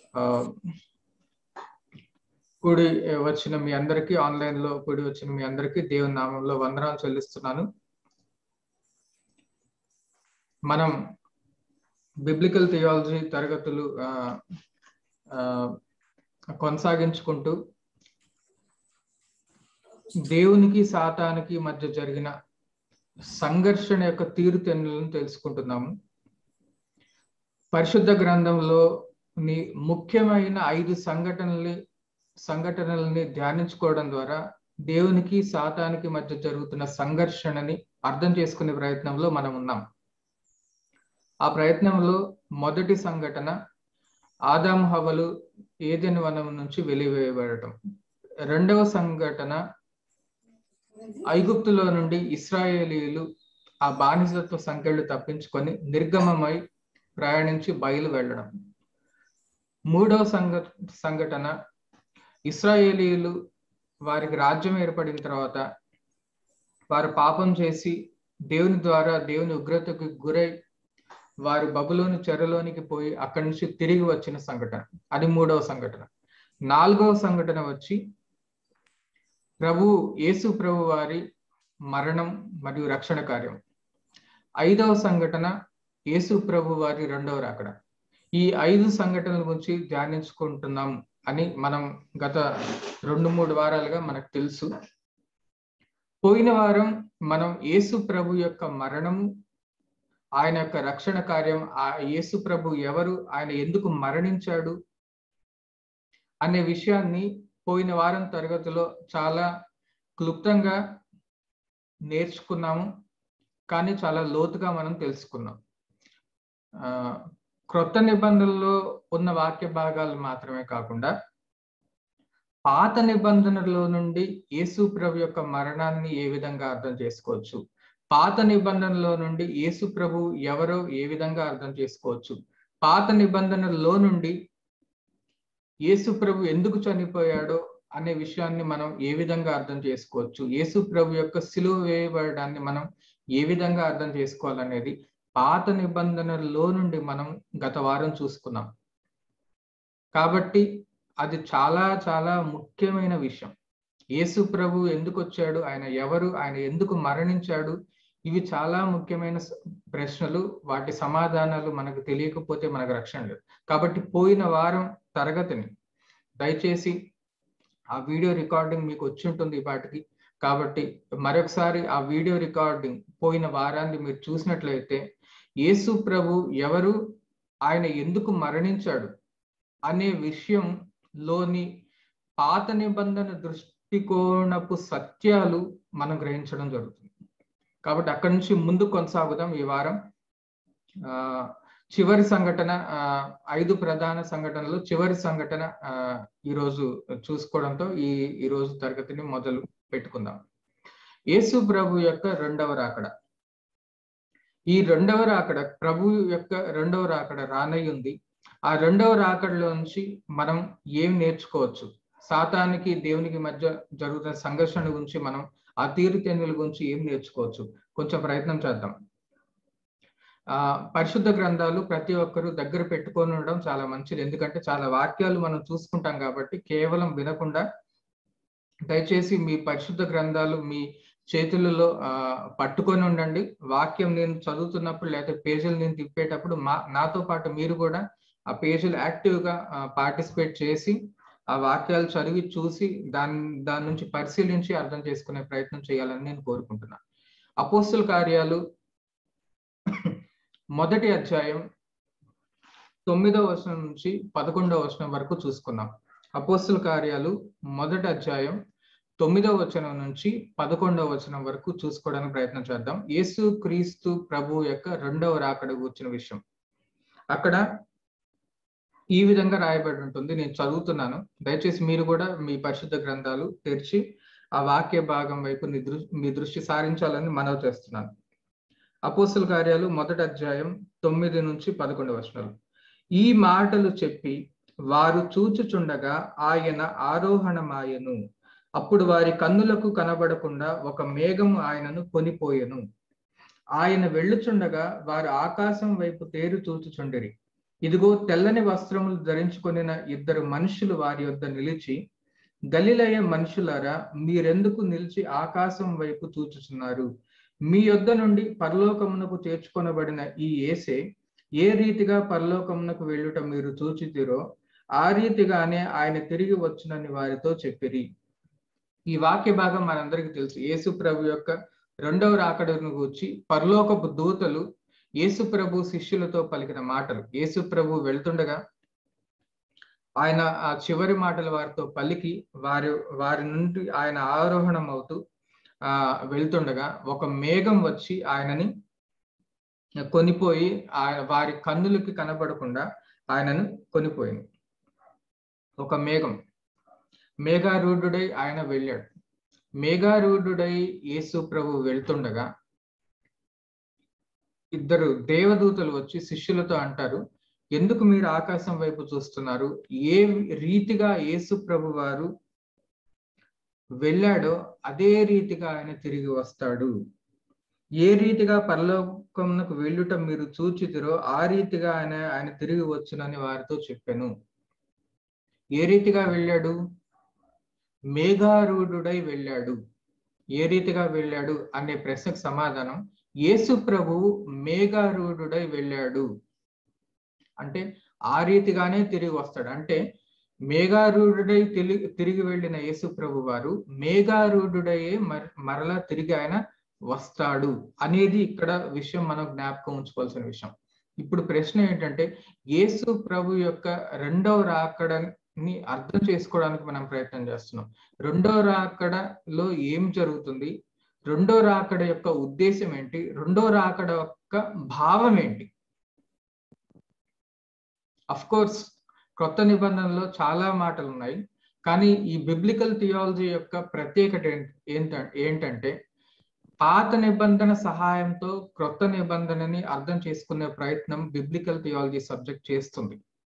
ఆ, కూడి వచ్చిన మీ అందరికీ ఆన్లైన్ లో కూడి వచ్చిన మీ అందరికీ దేవుని నామంలో వందనాలు చెల్లిస్తున్నాను మనం బిబ్లికల్ థియాలజీ తరగతులు ఆ, ఆ, కొనసాగించుకుంటూ దేవునికి సాతానికి మధ్య జరిగిన సంఘర్షణ యొక్క తీరుతెన్నులను తెలుసుకుంటున్నాము పరిశుద్ధ గ్రంథంలో ని ముఖ్యమైన ఐదు సంఘటనల్ని సంఘటనల్ని ధ్యానించుకోవడం ద్వారా దేవునికి సాతానికి మధ్య జరుగుతున్న సంఘర్షణని అర్థం చేసుకునే ప్రయత్నంలో మనం ఉన్నాం ఆ ప్రయత్నంలో మొదటి సంఘటన ఆదాం హవలు ఏదెన్ వనం నుంచి వెలివేయబడటం రెండవ సంఘటన ఐగుప్తులో నుండి ఇస్రాయేలీలు ఆ బానిసత్వ సంఖ్యలు తప్పించుకొని నిర్గమమై ప్రయాణించి బయలు వెళ్ళడం మూడవ సంఘ సంఘటన ఇస్రాయేలీలు వారికి రాజ్యం ఏర్పడిన తర్వాత వారు పాపం చేసి దేవుని ద్వారా దేవుని ఉగ్రతకు గురై వారు బబులోని చెరలోనికి పోయి అక్కడి నుంచి తిరిగి వచ్చిన సంఘటన అది మూడవ సంఘటన నాలుగవ సంఘటన వచ్చి ప్రభు యేసు ప్రభు వారి మరణం మరియు రక్షణ కార్యం ఐదవ సంఘటన యేసు ప్రభు వారి రెండవ రాకడ ఈ ఐదు సంఘటనల గురించి ధ్యానించుకుంటున్నాం అని మనం గత రెండు మూడు వారాలుగా మనకు తెలుసు పోయిన వారం మనం యేసు ప్రభు యొక్క మరణము ఆయన యొక్క రక్షణ కార్యం ఆ యేసు ప్రభు ఎవరు ఆయన ఎందుకు మరణించాడు అనే విషయాన్ని పోయిన వారం తరగతిలో చాలా క్లుప్తంగా నేర్చుకున్నాము కానీ చాలా లోతుగా మనం తెలుసుకున్నాం ఆ క్రొత్త నిబంధనలో ఉన్న వాక్య భాగాలు మాత్రమే కాకుండా పాత నిబంధనలో నుండి యేసు ప్రభు యొక్క మరణాన్ని ఏ విధంగా అర్థం చేసుకోవచ్చు పాత నిబంధనలో నుండి యేసు ప్రభు ఎవరో ఏ విధంగా అర్థం చేసుకోవచ్చు పాత నిబంధనలో నుండి యేసు ప్రభు ఎందుకు చనిపోయాడో అనే విషయాన్ని మనం ఏ విధంగా అర్థం చేసుకోవచ్చు యేసు ప్రభు యొక్క సిలువ వేయబడడాన్ని మనం ఏ విధంగా అర్థం చేసుకోవాలనేది పాత నిబంధనలో నుండి మనం గత వారం చూసుకున్నాం కాబట్టి అది చాలా చాలా ముఖ్యమైన విషయం యేసు ప్రభు ఎందుకు వచ్చాడు ఆయన ఎవరు ఆయన ఎందుకు మరణించాడు ఇవి చాలా ముఖ్యమైన ప్రశ్నలు వాటి సమాధానాలు మనకు తెలియకపోతే మనకు రక్షణ లేదు కాబట్టి పోయిన వారం తరగతిని దయచేసి ఆ వీడియో రికార్డింగ్ మీకు వచ్చి ఉంటుంది వాటికి కాబట్టి మరొకసారి ఆ వీడియో రికార్డింగ్ పోయిన వారాన్ని మీరు చూసినట్లయితే యేసు ప్రభు ఎవరు ఆయన ఎందుకు మరణించాడు అనే విషయంలోని పాత నిబంధన దృష్టికోణపు సత్యాలు మనం గ్రహించడం జరుగుతుంది కాబట్టి అక్కడి నుంచి ముందు కొనసాగుదాం ఈ వారం ఆ చివరి సంఘటన ఐదు ప్రధాన సంఘటనలు చివరి సంఘటన ఈరోజు చూసుకోవడంతో ఈ ఈ రోజు తరగతిని మొదలు పెట్టుకుందాం యేసు ప్రభు యొక్క రెండవ రాకడ ఈ రెండవ రాకడ ప్రభు యొక్క రెండవ రాకడ రానయ్య ఉంది ఆ రెండవ రాకడలో నుంచి మనం ఏం నేర్చుకోవచ్చు సాతానికి దేవునికి మధ్య జరుగుతున్న సంఘర్షణ గురించి మనం ఆ తీరుతెన్నుల గురించి ఏం నేర్చుకోవచ్చు కొంచెం ప్రయత్నం చేద్దాం ఆ పరిశుద్ధ గ్రంథాలు ప్రతి ఒక్కరు దగ్గర పెట్టుకొని ఉండడం చాలా మంచిది ఎందుకంటే చాలా వాక్యాలు మనం చూసుకుంటాం కాబట్టి కేవలం వినకుండా దయచేసి మీ పరిశుద్ధ గ్రంథాలు మీ చేతులలో ఆ పట్టుకొని ఉండండి వాక్యం నేను చదువుతున్నప్పుడు లేకపోతే పేజీలు నేను తిప్పేటప్పుడు మా నాతో పాటు మీరు కూడా ఆ పేజీలు యాక్టివ్ గా పార్టిసిపేట్ చేసి ఆ వాక్యాలు చదివి చూసి దాని దాని నుంచి పరిశీలించి అర్థం చేసుకునే ప్రయత్నం చేయాలని నేను కోరుకుంటున్నాను అపోస్తుల కార్యాలు మొదటి అధ్యాయం తొమ్మిదవ వచనం నుంచి పదకొండవ వచనం వరకు చూసుకున్నాం అపోస్తుల కార్యాలు మొదటి అధ్యాయం తొమ్మిదవ వచనం నుంచి పదకొండవ వచనం వరకు చూసుకోవడానికి ప్రయత్నం చేద్దాం యేసు క్రీస్తు ప్రభు యొక్క రెండవ రాకడ వచ్చిన విషయం అక్కడ ఈ విధంగా రాయబడి ఉంటుంది నేను చదువుతున్నాను దయచేసి మీరు కూడా మీ పరిశుద్ధ గ్రంథాలు తెరిచి ఆ వాక్య భాగం వైపు మీ దృష్టి సారించాలని మనవి చేస్తున్నాను అపోస్తుల కార్యాలు మొదటి అధ్యాయం తొమ్మిది నుంచి పదకొండు వచనాలు ఈ మాటలు చెప్పి వారు చూచుచుండగా ఆయన ఆరోహణమాయను అప్పుడు వారి కన్నులకు కనబడకుండా ఒక మేఘము ఆయనను కొనిపోయెను ఆయన వెళ్ళుచుండగా వారు ఆకాశం వైపు తేరు చూచుచుండిరి ఇదిగో తెల్లని వస్త్రములు ధరించుకొనిన ఇద్దరు మనుషులు వారి యొద్ద నిలిచి గలిలయ మనుషులారా మీరెందుకు నిలిచి ఆకాశం వైపు చూచుచున్నారు మీ యొద్ద నుండి పరలోకమునకు చేర్చుకొనబడిన ఈ ఏసే ఏ రీతిగా పరలోకమునకు వెళ్ళుట మీరు చూచితిరో ఆ రీతిగానే ఆయన తిరిగి వచ్చునని వారితో చెప్పిరి ఈ వాక్య భాగం మనందరికీ తెలుసు యేసు ప్రభు యొక్క రెండవ రాకడను గూర్చి పరలోకపు దూతలు యేసు ప్రభు శిష్యులతో పలికిన మాటలు యేసు ప్రభు వెళ్తుండగా ఆయన ఆ చివరి మాటలు వారితో పలికి వారి వారి నుండి ఆయన ఆరోహణం అవుతూ ఆ వెళ్తుండగా ఒక మేఘం వచ్చి ఆయనని కొనిపోయి ఆయన వారి కన్నులకి కనబడకుండా ఆయనను కొనిపోయింది ఒక మేఘం మేఘారూఢుడై ఆయన వెళ్ళాడు మేఘారూఢుడై యేసు ప్రభు వెళ్తుండగా ఇద్దరు దేవదూతలు వచ్చి శిష్యులతో అంటారు ఎందుకు మీరు ఆకాశం వైపు చూస్తున్నారు ఏ రీతిగా యేసు ప్రభు వారు వెళ్ళాడో అదే రీతిగా ఆయన తిరిగి వస్తాడు ఏ రీతిగా పరలోకమునకు వెళ్ళుట మీరు చూచితిరో ఆ రీతిగా ఆయన ఆయన తిరిగి వచ్చునని వారితో చెప్పాను ఏ రీతిగా వెళ్ళాడు మేఘారూఢుడై వెళ్ళాడు ఏ రీతిగా వెళ్ళాడు అనే ప్రశ్నకు సమాధానం యేసు ప్రభువు మేఘారూఢుడై వెళ్ళాడు అంటే ఆ రీతిగానే తిరిగి వస్తాడు అంటే మేఘారూఢుడై తిరిగి తిరిగి వెళ్ళిన యేసు ప్రభు వారు మేఘారూఢుడయే మరలా తిరిగి ఆయన వస్తాడు అనేది ఇక్కడ విషయం మనం జ్ఞాపకం ఉంచుకోవాల్సిన విషయం ఇప్పుడు ప్రశ్న ఏంటంటే యేసు ప్రభు యొక్క రెండవ రాకడని అర్థం చేసుకోవడానికి మనం ప్రయత్నం చేస్తున్నాం రెండో రాకడలో ఏం జరుగుతుంది రెండో రాకడ యొక్క ఉద్దేశం ఏంటి రెండో రాకడ యొక్క భావం ఏంటి అఫ్ కోర్స్ కొత్త నిబంధనలో చాలా మాటలు ఉన్నాయి కానీ ఈ బిబ్లికల్ థియాలజీ యొక్క ప్రత్యేకత ఏంట ఏంటంటే పాత నిబంధన సహాయంతో క్రొత్త నిబంధనని అర్థం చేసుకునే ప్రయత్నం బిబ్లికల్ థియాలజీ సబ్జెక్ట్ చేస్తుంది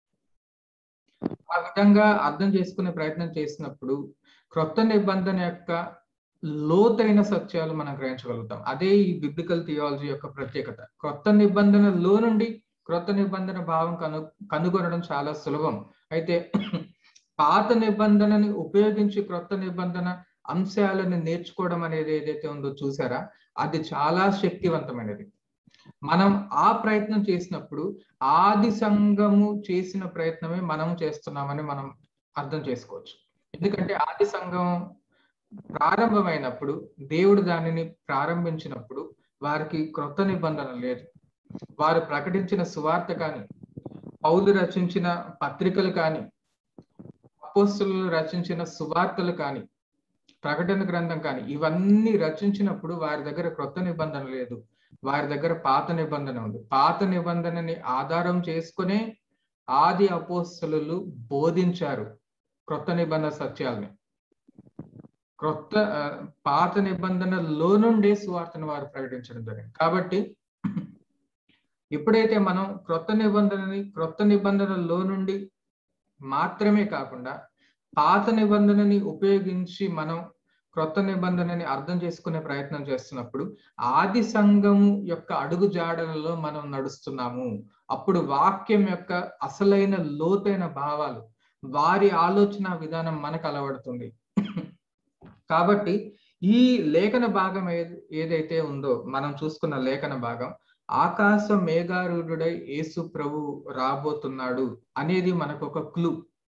ఆ విధంగా అర్థం చేసుకునే ప్రయత్నం చేసినప్పుడు క్రొత్త నిబంధన యొక్క లోతైన సత్యాలు మనం గ్రహించగలుగుతాం అదే ఈ బిబ్లికల్ థియాలజీ యొక్క ప్రత్యేకత క్రొత్త నిబంధనలో నుండి క్రొత్త నిబంధన భావం కను కనుగొనడం చాలా సులభం అయితే పాత నిబంధనని ఉపయోగించి క్రొత్త నిబంధన అంశాలను నేర్చుకోవడం అనేది ఏదైతే ఉందో చూసారా అది చాలా శక్తివంతమైనది మనం ఆ ప్రయత్నం చేసినప్పుడు ఆది సంఘము చేసిన ప్రయత్నమే మనం చేస్తున్నామని మనం అర్థం చేసుకోవచ్చు ఎందుకంటే ఆది సంఘం ప్రారంభమైనప్పుడు దేవుడు దానిని ప్రారంభించినప్పుడు వారికి క్రొత్త నిబంధన లేదు వారు ప్రకటించిన సువార్త కానీ పౌలు రచించిన పత్రికలు కానీ అపోస్తులు రచించిన సువార్తలు కానీ ప్రకటన గ్రంథం కానీ ఇవన్నీ రచించినప్పుడు వారి దగ్గర క్రొత్త నిబంధన లేదు వారి దగ్గర పాత నిబంధన ఉంది పాత నిబంధనని ఆధారం చేసుకునే ఆది అపోస్తులు బోధించారు క్రొత్త నిబంధన సత్యాల్ని క్రొత్త పాత నిబంధనలో నుండే సువార్తను వారు ప్రకటించడం జరిగింది కాబట్టి ఎప్పుడైతే మనం క్రొత్త నిబంధనని క్రొత్త నిబంధనలో నుండి మాత్రమే కాకుండా పాత నిబంధనని ఉపయోగించి మనం క్రొత్త నిబంధనని అర్థం చేసుకునే ప్రయత్నం చేస్తున్నప్పుడు ఆది సంఘము యొక్క అడుగు జాడలలో మనం నడుస్తున్నాము అప్పుడు వాక్యం యొక్క అసలైన లోతైన భావాలు వారి ఆలోచన విధానం మనకు అలవడుతుంది కాబట్టి ఈ లేఖన భాగం ఏదైతే ఉందో మనం చూసుకున్న లేఖన భాగం ఆకాశ మేఘారూఢుడై యేసు ప్రభు రాబోతున్నాడు అనేది మనకు ఒక క్లూ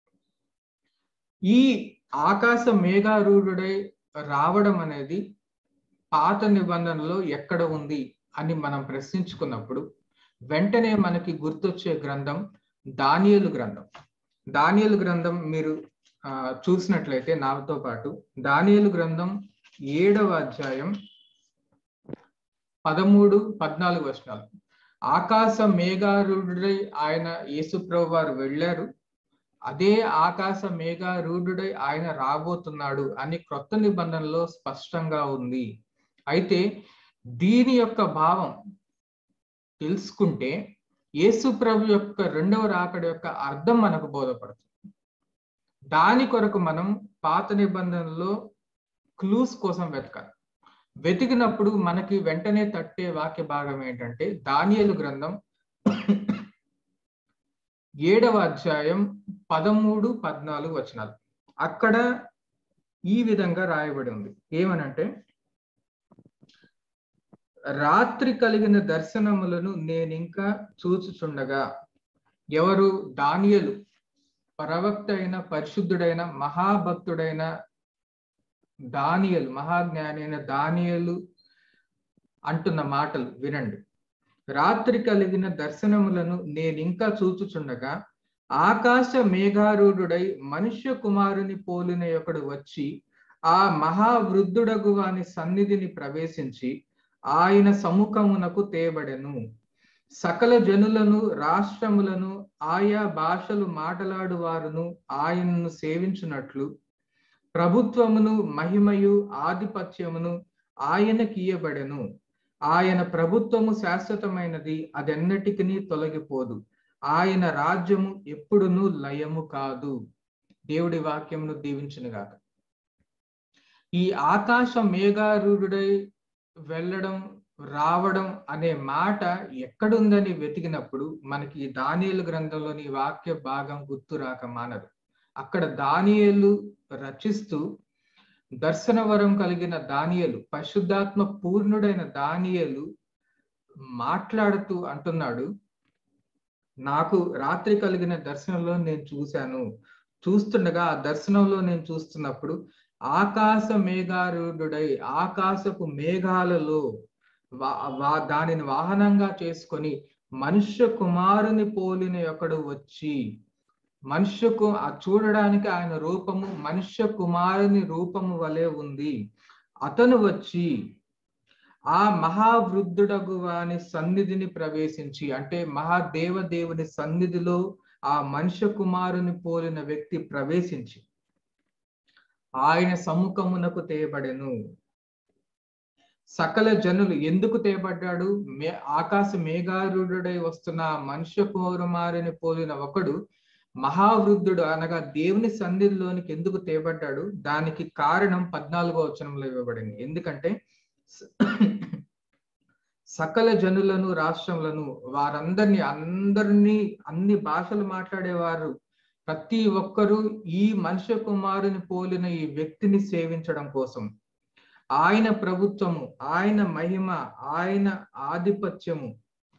ఈ ఆకాశ మేఘారూఢుడై రావడం అనేది పాత నిబంధనలో ఎక్కడ ఉంది అని మనం ప్రశ్నించుకున్నప్పుడు వెంటనే మనకి గుర్తొచ్చే గ్రంథం దానియలు గ్రంథం దానియలు గ్రంథం మీరు చూసినట్లయితే నాతో పాటు దానియలు గ్రంథం ఏడవ అధ్యాయం పదమూడు పద్నాలుగు వర్షాలు ఆకాశ మేఘారూఢుడై ఆయన యేసుప్రభు వారు వెళ్ళారు అదే ఆకాశ మేఘారూఢుడై ఆయన రాబోతున్నాడు అని క్రొత్త నిబంధనలో స్పష్టంగా ఉంది అయితే దీని యొక్క భావం తెలుసుకుంటే యేసు ప్రభు యొక్క రెండవ రాకడ యొక్క అర్థం మనకు బోధపడుతుంది దాని కొరకు మనం పాత నిబంధనలో క్లూస్ కోసం వెతకాలి వెతికినప్పుడు మనకి వెంటనే తట్టే వాక్య భాగం ఏంటంటే దానియలు గ్రంథం ఏడవ అధ్యాయం పదమూడు పద్నాలుగు వచనాలు అక్కడ ఈ విధంగా రాయబడి ఉంది ఏమనంటే రాత్రి కలిగిన దర్శనములను నేను ఇంకా చూచుచుండగా ఎవరు దానియలు ప్రవక్త అయిన పరిశుద్ధుడైన మహాభక్తుడైన దానియలు మహాజ్ఞాని అయిన దానియలు అంటున్న మాటలు వినండి రాత్రి కలిగిన దర్శనములను నేను ఇంకా చూచుచుండగా ఆకాశ మేఘారూఢుడై మనుష్య కుమారుని పోలిన ఒకడు వచ్చి ఆ మహావృద్ధుడగు వాని సన్నిధిని ప్రవేశించి ఆయన సముఖమునకు తేబడెను సకల జనులను రాష్ట్రములను ఆయా భాషలు మాటలాడు వారును ఆయనను సేవించున్నట్లు ప్రభుత్వమును మహిమయు ఆధిపత్యమును ఆయనకియబడెను ఆయన ప్రభుత్వము శాశ్వతమైనది అదెన్నటికి తొలగిపోదు ఆయన రాజ్యము ఎప్పుడును లయము కాదు దేవుడి వాక్యమును దీవించునుగాక ఈ ఆకాశ మేఘారూఢుడై వెళ్ళడం రావడం అనే మాట ఎక్కడుందని వెతికినప్పుడు మనకి దానియలు గ్రంథంలోని వాక్య భాగం గుర్తు రాక మానదు అక్కడ దానియలు రచిస్తూ దర్శనవరం కలిగిన దానియలు పరిశుద్ధాత్మ పూర్ణుడైన దానియలు మాట్లాడుతూ అంటున్నాడు నాకు రాత్రి కలిగిన దర్శనంలో నేను చూశాను చూస్తుండగా ఆ దర్శనంలో నేను చూస్తున్నప్పుడు ఆకాశ మేఘారూఢుడై ఆకాశపు మేఘాలలో దానిని వాహనంగా చేసుకొని మనుష్య కుమారుని పోలిన ఒకడు వచ్చి మనుష్యకు చూడడానికి ఆయన రూపము మనుష్య కుమారుని రూపము వలె ఉంది అతను వచ్చి ఆ మహావృద్ధుడగు వాని సన్నిధిని ప్రవేశించి అంటే మహాదేవదేవుని సన్నిధిలో ఆ మనుష్య కుమారుని పోలిన వ్యక్తి ప్రవేశించి ఆయన సముఖమునకు తేయబడెను సకల జనులు ఎందుకు తేబడ్డాడు మే ఆకాశ మేఘారుడై వస్తున్న మనుష్య కుమారుని పోలిన ఒకడు మహావృద్ధుడు అనగా దేవుని సన్నిధిలోనికి ఎందుకు తేబడ్డాడు దానికి కారణం పద్నాలుగో వచనంలో ఇవ్వబడింది ఎందుకంటే సకల జనులను రాష్ట్రములను వారందరినీ అందరినీ అన్ని భాషలు మాట్లాడేవారు ప్రతి ఒక్కరూ ఈ మనుష్య కుమారుని పోలిన ఈ వ్యక్తిని సేవించడం కోసం ఆయన ప్రభుత్వము ఆయన మహిమ ఆయన ఆధిపత్యము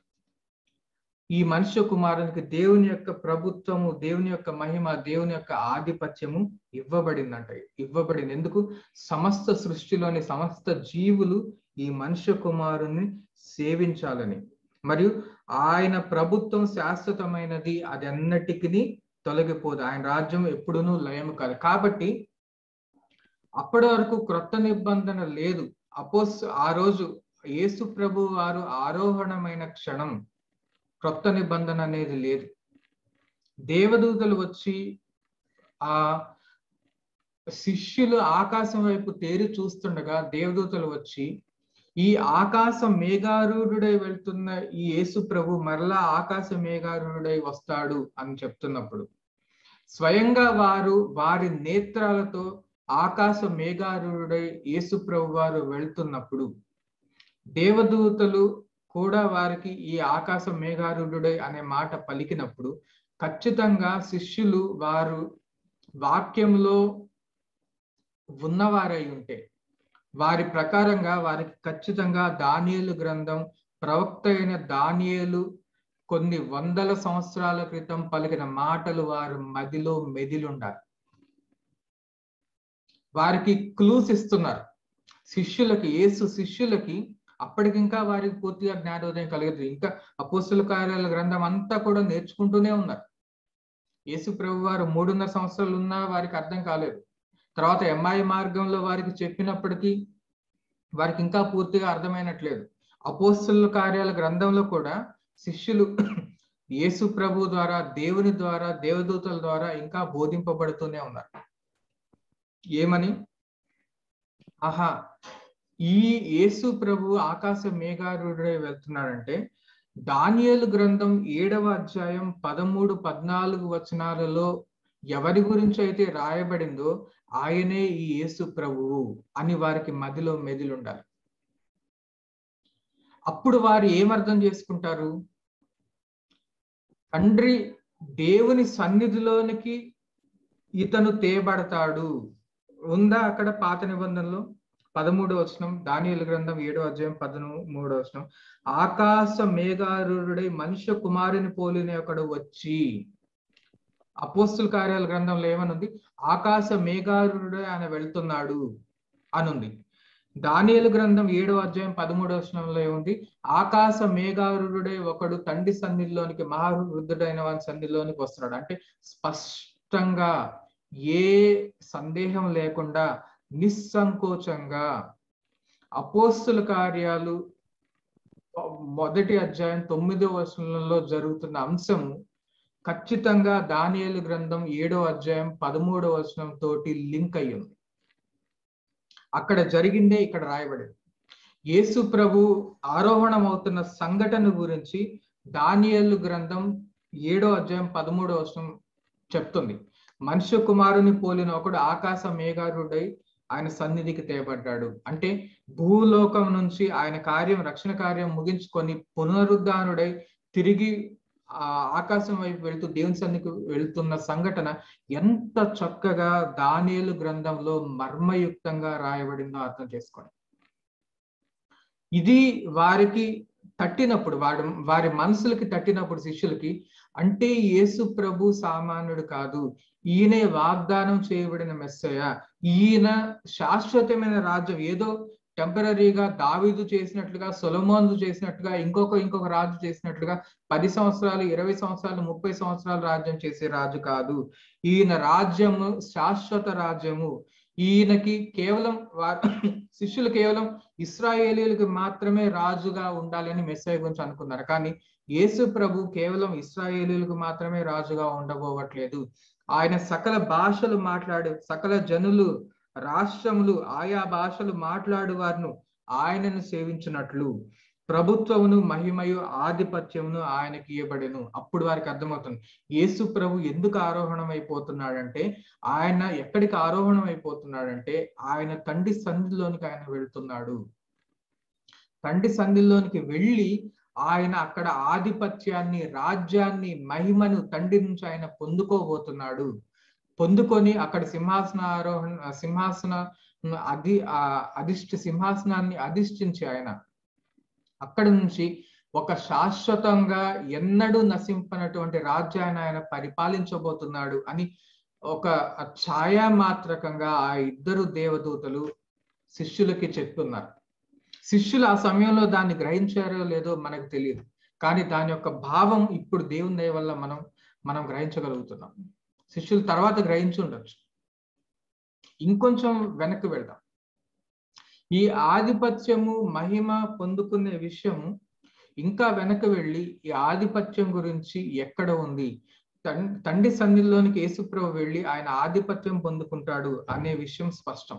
ఈ మనుష్య కుమారునికి దేవుని యొక్క ప్రభుత్వము దేవుని యొక్క మహిమ దేవుని యొక్క ఆధిపత్యము ఇవ్వబడిందంట ఇవ్వబడింది ఎందుకు సమస్త సృష్టిలోని సమస్త జీవులు ఈ మనుష్య కుమారుని సేవించాలని మరియు ఆయన ప్రభుత్వం శాశ్వతమైనది అది అన్నటికి తొలగిపోదు ఆయన రాజ్యం ఎప్పుడునూ లయము కాదు కాబట్టి అప్పటి వరకు క్రొత్త నిబంధన లేదు అపోస్ ఆ రోజు యేసు ప్రభు వారు ఆరోహణమైన క్షణం క్రొత్త నిబంధన అనేది లేదు దేవదూతలు వచ్చి ఆ శిష్యులు ఆకాశం వైపు తేరి చూస్తుండగా దేవదూతలు వచ్చి ఈ ఆకాశ మేఘారూఢుడై వెళ్తున్న ఈ యేసు ప్రభు మరలా ఆకాశ మేఘారూఢుడై వస్తాడు అని చెప్తున్నప్పుడు స్వయంగా వారు వారి నేత్రాలతో ఆకాశ మేఘారూఢుడై యేసు ప్రభు వారు వెళ్తున్నప్పుడు దేవదూతలు కూడా వారికి ఈ ఆకాశ మేఘారూఢుడై అనే మాట పలికినప్పుడు ఖచ్చితంగా శిష్యులు వారు వాక్యంలో ఉన్నవారై ఉంటే వారి ప్రకారంగా వారికి ఖచ్చితంగా దానియేలు గ్రంథం ప్రవక్త అయిన దానియేలు కొన్ని వందల సంవత్సరాల క్రితం పలికిన మాటలు వారు మదిలో మెదిలుండాలి వారికి క్లూస్ ఇస్తున్నారు శిష్యులకి యేసు శిష్యులకి అప్పటికింకా వారికి పూర్తిగా జ్ఞానోదయం కలిగదు ఇంకా అపోస్తుల కార్యాల గ్రంథం అంతా కూడా నేర్చుకుంటూనే ఉన్నారు యేసు ప్రభు వారు మూడున్నర సంవత్సరాలు ఉన్నా వారికి అర్థం కాలేదు తర్వాత ఎంఐ మార్గంలో వారికి చెప్పినప్పటికీ వారికి ఇంకా పూర్తిగా అర్థమైనట్లేదు అపోస్తుల కార్యాల గ్రంథంలో కూడా శిష్యులు యేసు ప్రభు ద్వారా దేవుని ద్వారా దేవదూతల ద్వారా ఇంకా బోధింపబడుతూనే ఉన్నారు ఏమని ఆహా ఈ యేసు ప్రభు ఆకాశ మేఘారుడై వెళ్తున్నాడంటే దానియేలు గ్రంథం ఏడవ అధ్యాయం పదమూడు పద్నాలుగు వచనాలలో ఎవరి గురించి అయితే రాయబడిందో ఆయనే ఈ యేసు ప్రభువు అని వారికి మదిలో మెదిలుండాలి అప్పుడు వారు ఏమర్థం చేసుకుంటారు తండ్రి దేవుని సన్నిధిలోనికి ఇతను తేబడతాడు ఉందా అక్కడ పాత నిబంధనలో పదమూడో వచనం దానియలు గ్రంథం ఏడో అధ్యాయం పదమూడో వచనం ఆకాశ మేఘారుడై మనుష్య కుమారుని పోలిన ఒకడు వచ్చి అపోస్తుల కార్యాల గ్రంథంలో ఏమనుంది ఆకాశ మేఘారుడే ఆయన వెళ్తున్నాడు అనుంది దానియలు గ్రంథం ఏడో అధ్యాయం పదమూడో వచనంలో ఏముంది ఆకాశ మేఘారుడే ఒకడు తండ్రి సన్నిధిలోనికి మహావృద్ధుడైన వాని సన్నిధిలోనికి వస్తున్నాడు అంటే స్పష్టంగా ఏ సందేహం లేకుండా నిస్సంకోచంగా అపోస్తుల కార్యాలు మొదటి అధ్యాయం తొమ్మిదో వచనంలో జరుగుతున్న అంశము ఖచ్చితంగా దానియేలు గ్రంథం ఏడో అధ్యాయం పదమూడో వచనం తోటి లింక్ అయి ఉంది అక్కడ జరిగిందే ఇక్కడ రాయబడింది యేసు ప్రభు ఆరోహణం అవుతున్న సంఘటన గురించి దానియేలు గ్రంథం ఏడో అధ్యాయం పదమూడో వచనం చెప్తుంది మనుష్య కుమారుని పోలిన ఒకడు ఆకాశ మేఘారుడై ఆయన సన్నిధికి తేబడ్డాడు అంటే భూలోకం నుంచి ఆయన కార్యం రక్షణ కార్యం ముగించుకొని పునరుద్ధానుడై తిరిగి ఆ ఆకాశం వైపు వెళ్తూ దేవుని సన్నిధికి వెళ్తున్న సంఘటన ఎంత చక్కగా దానియేలు గ్రంథంలో మర్మయుక్తంగా రాయబడిందో అర్థం చేసుకోండి ఇది వారికి తట్టినప్పుడు వాడి వారి మనసులకి తట్టినప్పుడు శిష్యులకి అంటే యేసు ప్రభు సామాన్యుడు కాదు ఈయనే వాగ్దానం చేయబడిన మెస్సయ ఈయన శాశ్వతమైన రాజ్యం ఏదో టెంపరీగా దావీదు చేసినట్లుగా సొలమోన్లు చేసినట్టుగా ఇంకొక ఇంకొక రాజు చేసినట్లుగా పది సంవత్సరాలు ఇరవై సంవత్సరాలు ముప్పై సంవత్సరాలు రాజ్యం చేసే రాజు కాదు ఈయన రాజ్యము శాశ్వత రాజ్యము ఈయనకి కేవలం శిష్యులు కేవలం ఇస్రాయేలీలకు మాత్రమే రాజుగా ఉండాలని మెస్సయ్య గురించి అనుకున్నారు కానీ యేసు ప్రభు కేవలం ఇస్రాయేలీలకు మాత్రమే రాజుగా ఉండబోవట్లేదు ఆయన సకల భాషలు మాట్లాడు సకల జనులు రాష్ట్రములు ఆయా భాషలు మాట్లాడు వారిను ఆయనను సేవించినట్లు ప్రభుత్వమును మహిమయు ఆధిపత్యమును ఆయనకి ఇవ్వబడెను అప్పుడు వారికి అర్థమవుతుంది యేసు ప్రభు ఎందుకు ఆరోహణం అయిపోతున్నాడంటే ఆయన ఎక్కడికి ఆరోహణం అయిపోతున్నాడంటే ఆయన తండ్రి సంధిలోనికి ఆయన వెళ్తున్నాడు తండ్రి సంధిలోనికి వెళ్ళి ఆయన అక్కడ ఆధిపత్యాన్ని రాజ్యాన్ని మహిమను తండ్రి నుంచి ఆయన పొందుకోబోతున్నాడు పొందుకొని అక్కడ సింహాసన ఆరోహణ సింహాసన అధి అధిష్ఠ సింహాసనాన్ని అధిష్ఠించి ఆయన అక్కడి నుంచి ఒక శాశ్వతంగా ఎన్నడూ నశింపనటువంటి రాజ్యాన్ని ఆయన పరిపాలించబోతున్నాడు అని ఒక ఛాయా మాత్రకంగా ఆ ఇద్దరు దేవదూతలు శిష్యులకి చెప్తున్నారు శిష్యులు ఆ సమయంలో దాన్ని గ్రహించారో లేదో మనకు తెలియదు కానీ దాని యొక్క భావం ఇప్పుడు దేవుని దయ వల్ల మనం మనం గ్రహించగలుగుతున్నాం శిష్యులు తర్వాత గ్రహించి ఉండొచ్చు ఇంకొంచెం వెనక్కి వెళ్దాం ఈ ఆధిపత్యము మహిమ పొందుకునే విషయం ఇంకా వెనక వెళ్ళి ఈ ఆధిపత్యం గురించి ఎక్కడ ఉంది తండ్రి సన్నిధిలోనికి యేసుప్రభు వెళ్ళి ఆయన ఆధిపత్యం పొందుకుంటాడు అనే విషయం స్పష్టం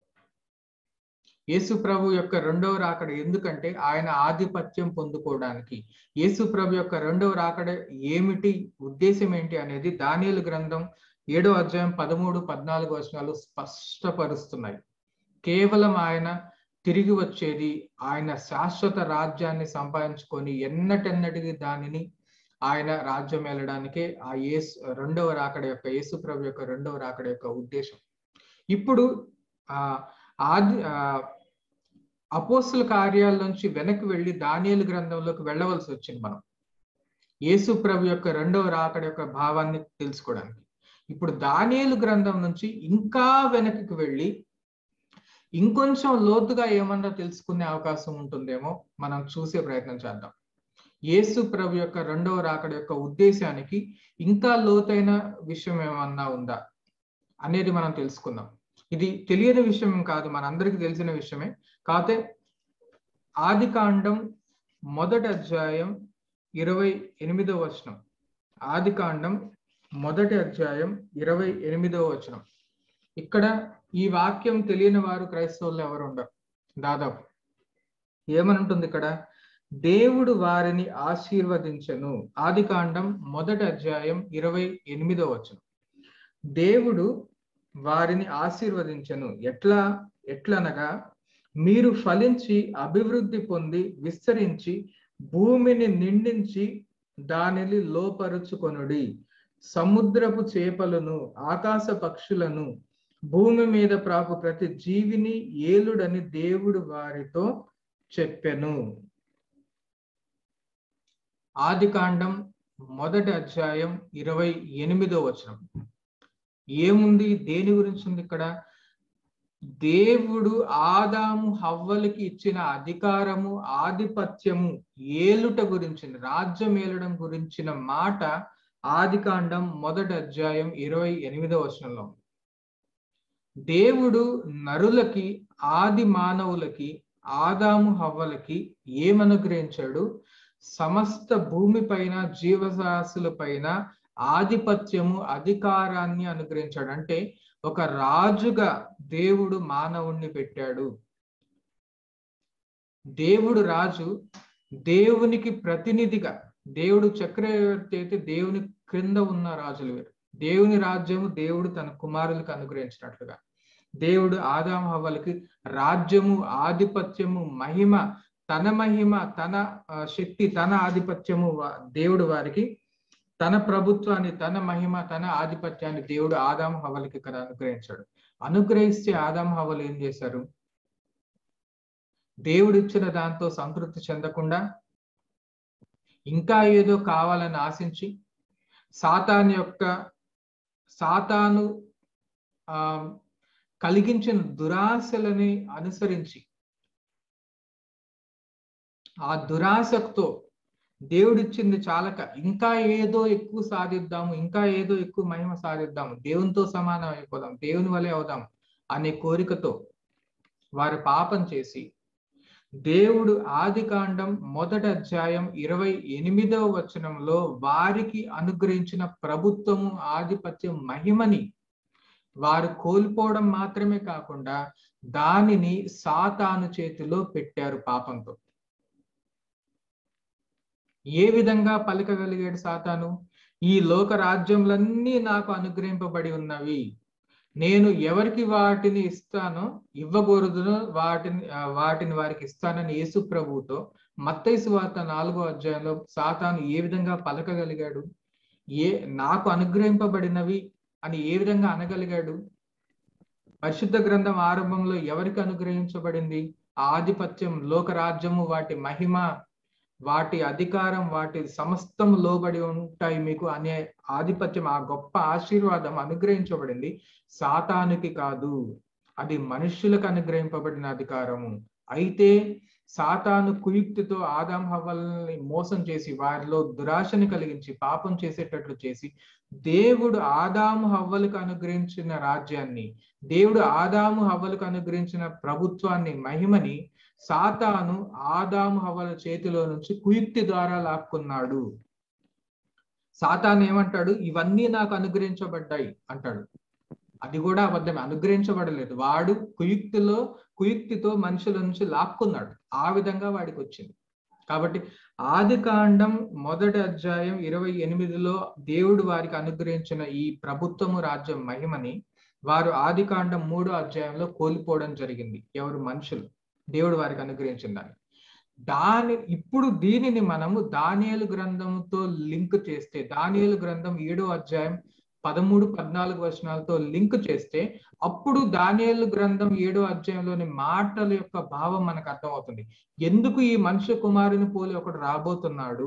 యేసు ప్రభు యొక్క రెండవ రాకడ ఎందుకంటే ఆయన ఆధిపత్యం పొందుకోవడానికి యేసు ప్రభు యొక్క రెండవ రాకడ ఏమిటి ఉద్దేశం ఏంటి అనేది దానియలు గ్రంథం ఏడో అధ్యాయం పదమూడు పద్నాలుగు వచనాలు స్పష్టపరుస్తున్నాయి కేవలం ఆయన తిరిగి వచ్చేది ఆయన శాశ్వత రాజ్యాన్ని సంపాదించుకొని ఎన్నటెన్నటికి దానిని ఆయన రాజ్యం వెళ్ళడానికే ఆ యేసు రెండవ రాకడ యొక్క యేసు ప్రభు యొక్క రెండవ రాకడ యొక్క ఉద్దేశం ఇప్పుడు ఆ ఆది అపోస్తుల కార్యాల నుంచి వెనక్కి వెళ్ళి దానియలు గ్రంథంలోకి వెళ్ళవలసి వచ్చింది మనం యేసు ప్రభు యొక్క రెండవ రాకడ యొక్క భావాన్ని తెలుసుకోవడానికి ఇప్పుడు దానియలు గ్రంథం నుంచి ఇంకా వెనక్కి వెళ్ళి ఇంకొంచెం లోతుగా ఏమన్నా తెలుసుకునే అవకాశం ఉంటుందేమో మనం చూసే ప్రయత్నం చేద్దాం యేసు ప్రభు యొక్క రెండవ రాకడ యొక్క ఉద్దేశానికి ఇంకా లోతైన విషయం ఏమన్నా ఉందా అనేది మనం తెలుసుకుందాం ఇది తెలియని విషయం కాదు మనందరికీ తెలిసిన విషయమే కాకపోతే ఆది కాండం మొదటి అధ్యాయం ఇరవై ఎనిమిదవ వచనం ఆది కాండం మొదటి అధ్యాయం ఇరవై ఎనిమిదవ వచనం ఇక్కడ ఈ వాక్యం తెలియని వారు క్రైస్తవులు ఎవరు ఉండరు దాదాపు ఏమనుంటుంది ఇక్కడ దేవుడు వారిని ఆశీర్వదించను ఆది కాండం మొదటి అధ్యాయం ఇరవై ఎనిమిదవ వచనం దేవుడు వారిని ఆశీర్వదించను ఎట్లా ఎట్లనగా మీరు ఫలించి అభివృద్ధి పొంది విస్తరించి భూమిని నిండించి దానిని లోపరుచుకొనుడి సముద్రపు చేపలను ఆకాశ పక్షులను భూమి మీద ప్రాకు ప్రతి జీవిని ఏలుడని దేవుడు వారితో చెప్పెను ఆది కాండం మొదటి అధ్యాయం ఇరవై ఎనిమిదో వచనం ఏముంది దేని గురించి ఉంది ఇక్కడ దేవుడు ఆదాము హవ్వలకి ఇచ్చిన అధికారము ఆధిపత్యము ఏలుట గురించిన రాజ్యం ఏలడం గురించిన మాట ఆది కాండం మొదటి అధ్యాయం ఇరవై ఎనిమిదో వచనంలో దేవుడు నరులకి ఆది మానవులకి ఆదాము హవ్వలకి ఏమనుగ్రహించాడు సమస్త భూమి పైన జీవరాశుల పైన ఆధిపత్యము అధికారాన్ని అనుగ్రహించాడు అంటే ఒక రాజుగా దేవుడు మానవుణ్ణి పెట్టాడు దేవుడు రాజు దేవునికి ప్రతినిధిగా దేవుడు చక్రవర్తి అయితే దేవుని క్రింద ఉన్న రాజులు వేరు దేవుని రాజ్యము దేవుడు తన కుమారులకు అనుగ్రహించినట్లుగా దేవుడు ఆదాం హవ్వలకి రాజ్యము ఆధిపత్యము మహిమ తన మహిమ తన శక్తి తన ఆధిపత్యము దేవుడు వారికి తన ప్రభుత్వాన్ని తన మహిమ తన ఆధిపత్యాన్ని దేవుడు ఆదాం హవలకి ఇక్కడ అనుగ్రహించాడు అనుగ్రహిస్తే ఆదాం హవలు ఏం చేశారు దేవుడు ఇచ్చిన దాంతో సంతృప్తి చెందకుండా ఇంకా ఏదో కావాలని ఆశించి సాతాను యొక్క సాతాను ఆ కలిగించిన దురాశలని అనుసరించి ఆ దురాశతో దేవుడిచ్చింది చాలక ఇంకా ఏదో ఎక్కువ సాధిద్దాము ఇంకా ఏదో ఎక్కువ మహిమ సాధిద్దాము దేవునితో సమానం అయిపోదాం దేవుని వలె అవుదాం అనే కోరికతో వారు పాపం చేసి దేవుడు ఆది కాండం మొదటి అధ్యాయం ఇరవై ఎనిమిదవ వచనంలో వారికి అనుగ్రహించిన ప్రభుత్వము ఆధిపత్యం మహిమని వారు కోల్పోవడం మాత్రమే కాకుండా దానిని సాతాను చేతిలో పెట్టారు పాపంతో ఏ విధంగా పలకగలిగాడు సాతాను ఈ లోక రాజ్యములన్నీ నాకు అనుగ్రహింపబడి ఉన్నవి నేను ఎవరికి వాటిని ఇస్తానో ఇవ్వకూడదునో వాటిని వాటిని వారికి ఇస్తానని యేసు ప్రభువుతో మత్తైసు వార్త నాలుగో అధ్యాయంలో సాతాను ఏ విధంగా పలకగలిగాడు ఏ నాకు అనుగ్రహింపబడినవి అని ఏ విధంగా అనగలిగాడు పరిశుద్ధ గ్రంథం ఆరంభంలో ఎవరికి అనుగ్రహించబడింది ఆధిపత్యం లోకరాజ్యము వాటి మహిమ వాటి అధికారం వాటి సమస్తం లోబడి ఉంటాయి మీకు అనే ఆధిపత్యం ఆ గొప్ప ఆశీర్వాదం అనుగ్రహించబడింది సాతానుకి కాదు అది మనుష్యులకు అనుగ్రహింపబడిన అధికారము అయితే సాతాను కుయుక్తితో ఆదాం హవ్వల్ని మోసం చేసి వారిలో దురాశని కలిగించి పాపం చేసేటట్లు చేసి దేవుడు ఆదాము హవ్వలకు అనుగ్రహించిన రాజ్యాన్ని దేవుడు ఆదాము హవ్వలకు అనుగ్రహించిన ప్రభుత్వాన్ని మహిమని సాతాను ఆదాము హవ్వల చేతిలో నుంచి కుయుక్తి ద్వారా లాక్కున్నాడు సాతాను ఏమంటాడు ఇవన్నీ నాకు అనుగ్రహించబడ్డాయి అంటాడు అది కూడా అబద్ధమే అనుగ్రహించబడలేదు వాడు కుయుక్తిలో కుయుక్తితో మనుషుల నుంచి లాక్కున్నాడు ఆ విధంగా వాడికి వచ్చింది కాబట్టి ఆది కాండం మొదటి అధ్యాయం ఇరవై ఎనిమిదిలో దేవుడు వారికి అనుగ్రహించిన ఈ ప్రభుత్వము రాజ్యం మహిమని వారు ఆది కాండం మూడో అధ్యాయంలో కోల్పోవడం జరిగింది ఎవరు మనుషులు దేవుడు వారికి అనుగ్రహించిన దాన్ని దాని ఇప్పుడు దీనిని మనము దానియలు గ్రంథంతో లింక్ చేస్తే దానియలు గ్రంథం ఏడో అధ్యాయం పదమూడు పద్నాలుగు వచనాలతో లింక్ చేస్తే అప్పుడు దానియలు గ్రంథం ఏడో అధ్యాయంలోని మాటల యొక్క భావం మనకు అర్థమవుతుంది ఎందుకు ఈ మనుష్య కుమారుని పోలి ఒకడు రాబోతున్నాడు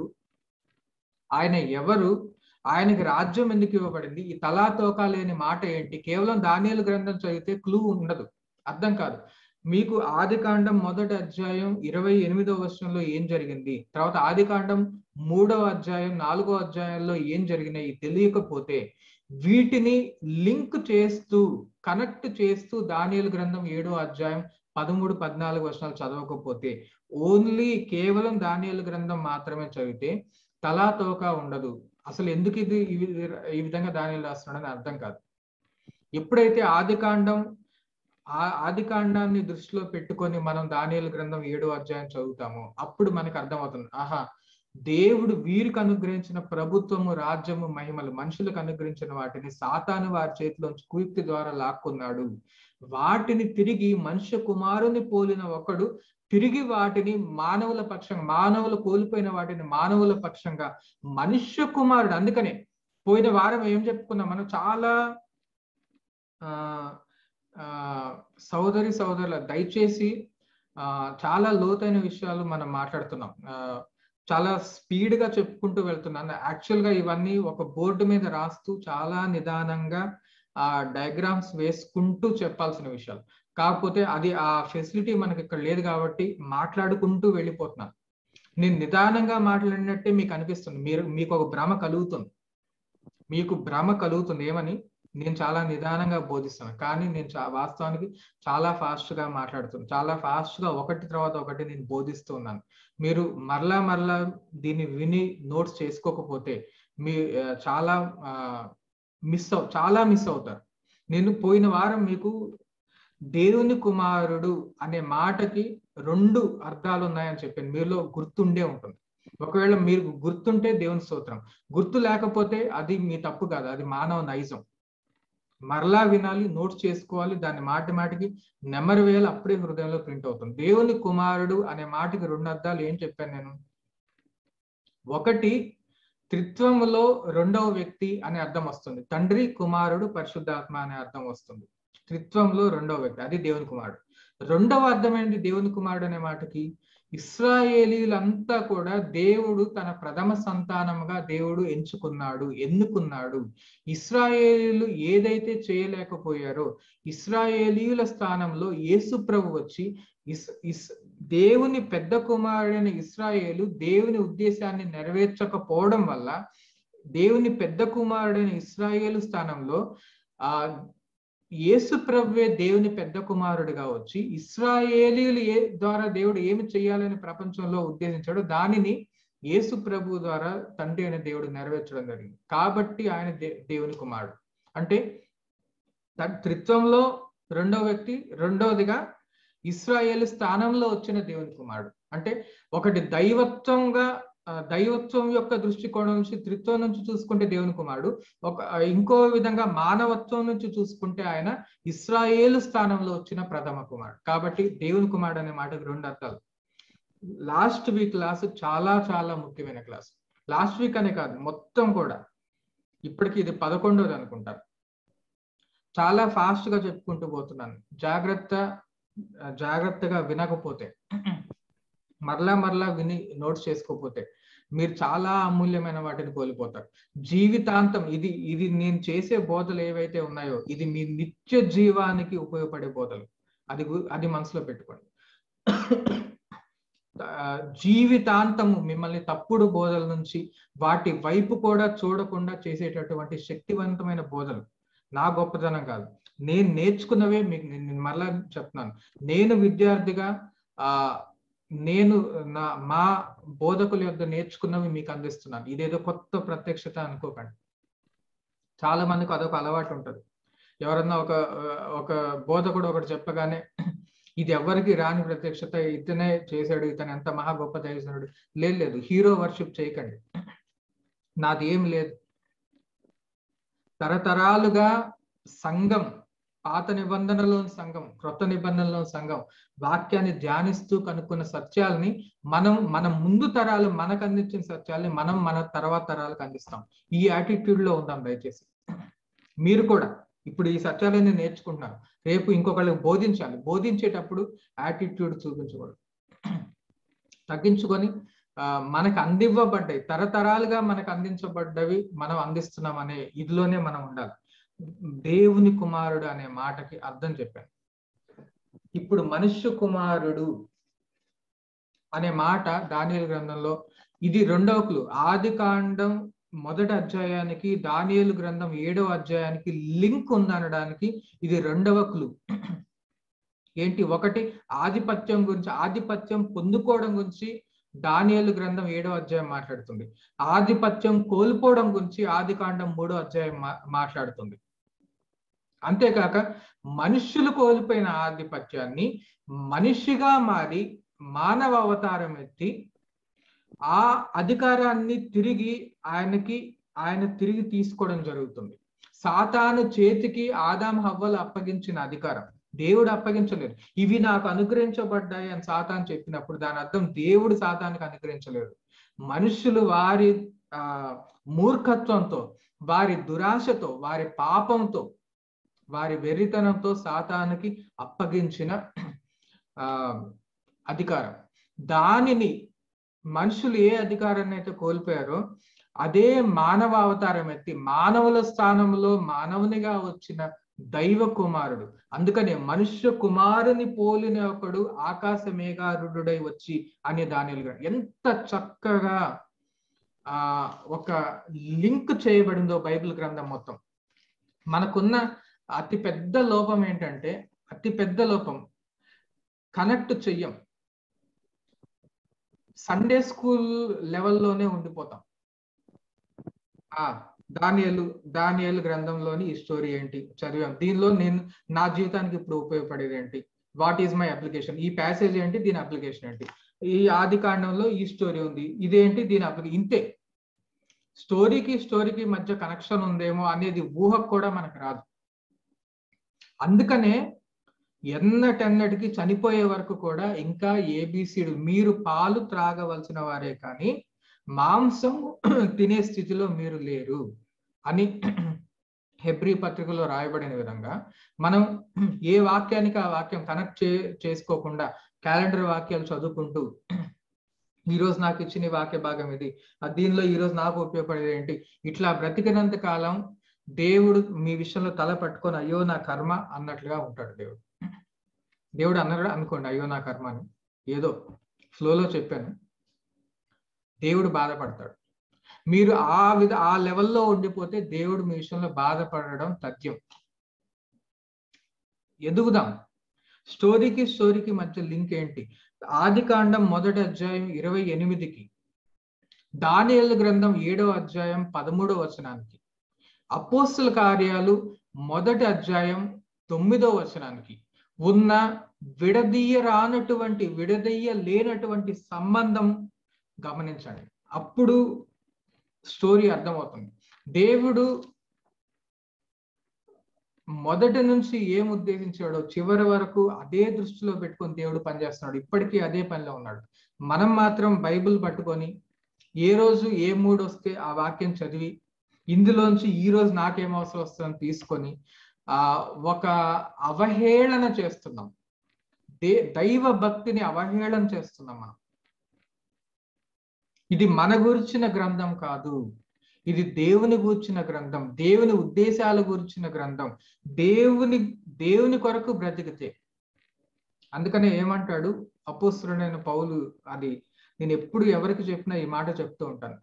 ఆయన ఎవరు ఆయనకి రాజ్యం ఎందుకు ఇవ్వబడింది ఈ తలా తోకా లేని మాట ఏంటి కేవలం దానియలు గ్రంథం చదివితే క్లూ ఉండదు అర్థం కాదు మీకు ఆది కాండం మొదటి అధ్యాయం ఇరవై ఎనిమిదో వర్షంలో ఏం జరిగింది తర్వాత ఆది కాండం మూడవ అధ్యాయం నాలుగో అధ్యాయంలో ఏం జరిగినాయి తెలియకపోతే వీటిని లింక్ చేస్తూ కనెక్ట్ చేస్తూ దానియలు గ్రంథం ఏడో అధ్యాయం పదమూడు పద్నాలుగు వర్షాలు చదవకపోతే ఓన్లీ కేవలం దానియలు గ్రంథం మాత్రమే చదివితే తలా తోక ఉండదు అసలు ఎందుకు ఇది ఈ విధంగా దానియలు రాస్తున్నాడని అర్థం కాదు ఎప్పుడైతే ఆది కాండం ఆ ఆది కాండాన్ని దృష్టిలో పెట్టుకొని మనం దానియలు గ్రంథం ఏడో అధ్యాయం చదువుతామో అప్పుడు మనకు అర్థమవుతుంది ఆహా దేవుడు వీరికి అనుగ్రహించిన ప్రభుత్వము రాజ్యము మహిమలు మనుషులకు అనుగ్రహించిన వాటిని సాతాను వారి చేతిలోంచి కుయుక్తి ద్వారా లాక్కున్నాడు వాటిని తిరిగి మనుష్య కుమారుని పోలిన ఒకడు తిరిగి వాటిని మానవుల పక్షంగా మానవులు కోల్పోయిన వాటిని మానవుల పక్షంగా మనుష్య కుమారుడు అందుకనే పోయిన వారం ఏం చెప్పుకున్నాం మనం చాలా ఆ ఆ సోదరి సోదరుల దయచేసి ఆ చాలా లోతైన విషయాలు మనం మాట్లాడుతున్నాం ఆ చాలా స్పీడ్ గా చెప్పుకుంటూ వెళ్తున్నాను యాక్చువల్ గా ఇవన్నీ ఒక బోర్డు మీద రాస్తూ చాలా నిదానంగా ఆ డయాగ్రామ్స్ వేసుకుంటూ చెప్పాల్సిన విషయాలు కాకపోతే అది ఆ ఫెసిలిటీ మనకి ఇక్కడ లేదు కాబట్టి మాట్లాడుకుంటూ వెళ్ళిపోతున్నాను నేను నిదానంగా మాట్లాడినట్టే మీకు అనిపిస్తుంది మీరు మీకు ఒక భ్రమ కలుగుతుంది మీకు భ్రమ కలుగుతుంది ఏమని నేను చాలా నిదానంగా బోధిస్తాను కానీ నేను వాస్తవానికి చాలా ఫాస్ట్ గా మాట్లాడుతున్నాను చాలా ఫాస్ట్ గా ఒకటి తర్వాత ఒకటి నేను బోధిస్తూ ఉన్నాను మీరు మరలా మరలా దీన్ని విని నోట్స్ చేసుకోకపోతే మీ చాలా మిస్ అవు చాలా మిస్ అవుతారు నేను పోయిన వారం మీకు దేవుని కుమారుడు అనే మాటకి రెండు అర్థాలు ఉన్నాయని చెప్పాను మీలో గుర్తుండే ఉంటుంది ఒకవేళ మీరు గుర్తుంటే దేవుని స్తోత్రం గుర్తు లేకపోతే అది మీ తప్పు కాదు అది మానవ నైజం మరలా వినాలి నోట్స్ చేసుకోవాలి దాన్ని మాటి మాటికి నెమరు వేయాలి అప్పుడే హృదయంలో ప్రింట్ అవుతుంది దేవుని కుమారుడు అనే మాటకి రెండు అర్థాలు ఏం చెప్పాను నేను ఒకటి త్రిత్వములో రెండవ వ్యక్తి అనే అర్థం వస్తుంది తండ్రి కుమారుడు పరిశుద్ధాత్మ అనే అర్థం వస్తుంది త్రిత్వంలో రెండవ వ్యక్తి అది దేవుని కుమారుడు రెండవ అర్థం ఏంటి దేవుని కుమారుడు అనే మాటకి ఇస్రాయేలీలంతా కూడా దేవుడు తన ప్రథమ సంతానముగా దేవుడు ఎంచుకున్నాడు ఎన్నుకున్నాడు ఇస్రాయేలీలు ఏదైతే చేయలేకపోయారో ఇస్రాయేలీల స్థానంలో యేసు ప్రభు వచ్చి ఇస్ ఇస్ దేవుని పెద్ద కుమారుడైన ఇస్రాయేలు దేవుని ఉద్దేశాన్ని నెరవేర్చకపోవడం వల్ల దేవుని పెద్ద కుమారుడైన ఇస్రాయేలు స్థానంలో ఆ యేసు ప్రభువే దేవుని పెద్ద కుమారుడిగా వచ్చి ఇస్రాయేలీలు ఏ ద్వారా దేవుడు ఏమి చేయాలని ప్రపంచంలో ఉద్దేశించాడో దానిని యేసు ప్రభు ద్వారా తండ్రి అనే దేవుడు నెరవేర్చడం జరిగింది కాబట్టి ఆయన దేవుని కుమారుడు అంటే త్రిత్వంలో రెండవ వ్యక్తి రెండవదిగా ఇస్రాయేల్ స్థానంలో వచ్చిన దేవుని కుమారుడు అంటే ఒకటి దైవత్వంగా దైవత్వం యొక్క దృష్టికోణం నుంచి త్రిత్వం నుంచి చూసుకుంటే దేవుని కుమారుడు ఒక ఇంకో విధంగా మానవత్వం నుంచి చూసుకుంటే ఆయన ఇస్రాయేలు స్థానంలో వచ్చిన ప్రథమ కుమారుడు కాబట్టి దేవుని కుమారుడు అనే మాటకు రెండు అర్థాలు లాస్ట్ వీక్ క్లాస్ చాలా చాలా ముఖ్యమైన క్లాస్ లాస్ట్ వీక్ అనే కాదు మొత్తం కూడా ఇప్పటికి ఇది పదకొండోది అనుకుంటారు చాలా ఫాస్ట్ గా చెప్పుకుంటూ పోతున్నాను జాగ్రత్త జాగ్రత్తగా వినకపోతే మరలా మరలా విని నోట్స్ చేసుకోకపోతే మీరు చాలా అమూల్యమైన వాటిని కోల్పోతారు జీవితాంతం ఇది ఇది నేను చేసే బోధలు ఏవైతే ఉన్నాయో ఇది మీ నిత్య జీవానికి ఉపయోగపడే బోధలు అది అది మనసులో పెట్టుకోండి జీవితాంతము మిమ్మల్ని తప్పుడు బోధల నుంచి వాటి వైపు కూడా చూడకుండా చేసేటటువంటి శక్తివంతమైన బోధలు నా గొప్పతనం కాదు నేను నేర్చుకున్నవే మీకు నేను మరలా చెప్తున్నాను నేను విద్యార్థిగా ఆ నేను నా మా బోధకుల యొక్క నేర్చుకున్నవి మీకు అందిస్తున్నాను ఇదేదో కొత్త ప్రత్యక్షత అనుకోకండి చాలా మందికి అదొక అలవాటు ఉంటుంది ఎవరన్నా ఒక ఒక బోధకుడు ఒకటి చెప్పగానే ఇది ఎవరికి రాని ప్రత్యక్షత ఇతనే చేశాడు ఇతను ఎంత మహా గొప్ప చేశాడు లేదు లేదు హీరో వర్షిప్ చేయకండి నాది ఏం లేదు తరతరాలుగా సంఘం పాత నిబంధనలోని సంఘం క్రొత్త నిబంధనలోని సంఘం వాక్యాన్ని ధ్యానిస్తూ కనుక్కున్న సత్యాలని మనం మన ముందు తరాలు మనకు అందించిన సత్యాల్ని మనం మన తర్వాత తరాలకు అందిస్తాం ఈ యాటిట్యూడ్ లో ఉందాం దయచేసి మీరు కూడా ఇప్పుడు ఈ సత్యాలన్నీ నేర్చుకుంటున్నారు రేపు ఇంకొకళ్ళకి బోధించాలి బోధించేటప్పుడు యాటిట్యూడ్ చూపించకూడదు తగ్గించుకొని మనకు అందివ్వబడ్డాయి తరతరాలుగా మనకు అందించబడ్డవి మనం అందిస్తున్నాం అనే ఇదిలోనే మనం ఉండాలి దేవుని కుమారుడు అనే మాటకి అర్థం చెప్పాను ఇప్పుడు మనుష్య కుమారుడు అనే మాట దానియలు గ్రంథంలో ఇది రెండవ క్లు ఆది కాండం మొదటి అధ్యాయానికి దానియలు గ్రంథం ఏడవ అధ్యాయానికి లింక్ ఉందనడానికి ఇది రెండవ క్లు ఏంటి ఒకటి ఆధిపత్యం గురించి ఆధిపత్యం పొందుకోవడం గురించి దానియలు గ్రంథం ఏడో అధ్యాయం మాట్లాడుతుంది ఆధిపత్యం కోల్పోవడం గురించి ఆది కాండం మూడో అధ్యాయం మాట్లాడుతుంది అంతేకాక మనుష్యులు కోల్పోయిన ఆధిపత్యాన్ని మనిషిగా మారి మానవ అవతారం ఎత్తి ఆ అధికారాన్ని తిరిగి ఆయనకి ఆయన తిరిగి తీసుకోవడం జరుగుతుంది సాతాను చేతికి ఆదాం హవ్వలు అప్పగించిన అధికారం దేవుడు అప్పగించలేదు ఇవి నాకు అనుగ్రహించబడ్డాయి అని సాతాను చెప్పినప్పుడు దాని అర్థం దేవుడు సాతానికి అనుగ్రహించలేదు మనుషులు వారి ఆ మూర్ఖత్వంతో వారి దురాశతో వారి పాపంతో వారి వెర్రితనంతో సాతానికి అప్పగించిన ఆ అధికారం దానిని మనుషులు ఏ అధికారాన్ని అయితే కోల్పోయారో అదే మానవ అవతారం ఎత్తి మానవుల స్థానంలో మానవునిగా వచ్చిన దైవ కుమారుడు అందుకనే మనుష్య కుమారుని పోలిన ఒకడు ఆకాశ మేఘారుడై వచ్చి అనే దాని ఎంత చక్కగా ఆ ఒక లింక్ చేయబడిందో బైబిల్ గ్రంథం మొత్తం మనకున్న అతి పెద్ద లోపం ఏంటంటే అతి పెద్ద లోపం కనెక్ట్ చెయ్యం సండే స్కూల్ లెవెల్లోనే ఉండిపోతాం ఆ దానియలు దానియలు గ్రంథంలోని ఈ స్టోరీ ఏంటి చదివాం దీనిలో నేను నా జీవితానికి ఇప్పుడు ఉపయోగపడేది ఏంటి వాట్ ఈజ్ మై అప్లికేషన్ ఈ ప్యాసేజ్ ఏంటి దీని అప్లికేషన్ ఏంటి ఈ ఆది కాండంలో ఈ స్టోరీ ఉంది ఇదేంటి దీని అప్లికేషన్ ఇంతే స్టోరీకి స్టోరీకి మధ్య కనెక్షన్ ఉందేమో అనేది ఊహకు కూడా మనకు రాదు అందుకనే ఎన్నటెన్నటికి చనిపోయే వరకు కూడా ఇంకా ఏబిసిడు మీరు పాలు త్రాగవలసిన వారే కానీ మాంసం తినే స్థితిలో మీరు లేరు అని హెబ్రి పత్రికలో రాయబడిన విధంగా మనం ఏ వాక్యానికి ఆ వాక్యం కనెక్ట్ చే చేసుకోకుండా క్యాలెండర్ వాక్యాలు చదువుకుంటూ ఈ రోజు నాకు ఇచ్చిన వాక్య భాగం ఇది దీనిలో ఈ రోజు నాకు ఉపయోగపడేది ఏంటి ఇట్లా బ్రతికినంత కాలం దేవుడు మీ విషయంలో తల పట్టుకొని అయ్యో నా కర్మ అన్నట్లుగా ఉంటాడు దేవుడు దేవుడు అన్నాడు అనుకోండి అయ్యో నా కర్మ అని ఏదో ఫ్లోలో చెప్పాను దేవుడు బాధపడతాడు మీరు ఆ విధ ఆ లెవెల్లో ఉండిపోతే దేవుడు మీ విషయంలో బాధపడడం తథ్యం ఎదుగుదాం స్టోరీకి స్టోరీకి మధ్య లింక్ ఏంటి ఆది కాండం మొదటి అధ్యాయం ఇరవై ఎనిమిదికి దానియల్ గ్రంథం ఏడవ అధ్యాయం పదమూడవ వచనానికి అపోస్తుల కార్యాలు మొదటి అధ్యాయం తొమ్మిదవ వచనానికి ఉన్న విడదీయరానటువంటి విడదీయ లేనటువంటి సంబంధం గమనించండి అప్పుడు స్టోరీ అర్థమవుతుంది దేవుడు మొదటి నుంచి ఏం ఉద్దేశించాడో చివరి వరకు అదే దృష్టిలో పెట్టుకొని దేవుడు పనిచేస్తున్నాడు ఇప్పటికీ అదే పనిలో ఉన్నాడు మనం మాత్రం బైబిల్ పట్టుకొని ఏ రోజు ఏ మూడు వస్తే ఆ వాక్యం చదివి ఇందులోంచి ఈ రోజు నాకేం అవసరం వస్తుందని తీసుకొని ఆ ఒక అవహేళన చేస్తున్నాం దే దైవ భక్తిని అవహేళన చేస్తున్నాం మనం ఇది మన గురించిన గ్రంథం కాదు ఇది దేవుని గూర్చిన గ్రంథం దేవుని ఉద్దేశాల గురించిన గ్రంథం దేవుని దేవుని కొరకు బ్రతికితే అందుకనే ఏమంటాడు అపోస్తుడైన పౌలు అది నేను ఎప్పుడు ఎవరికి చెప్పినా ఈ మాట చెప్తూ ఉంటాను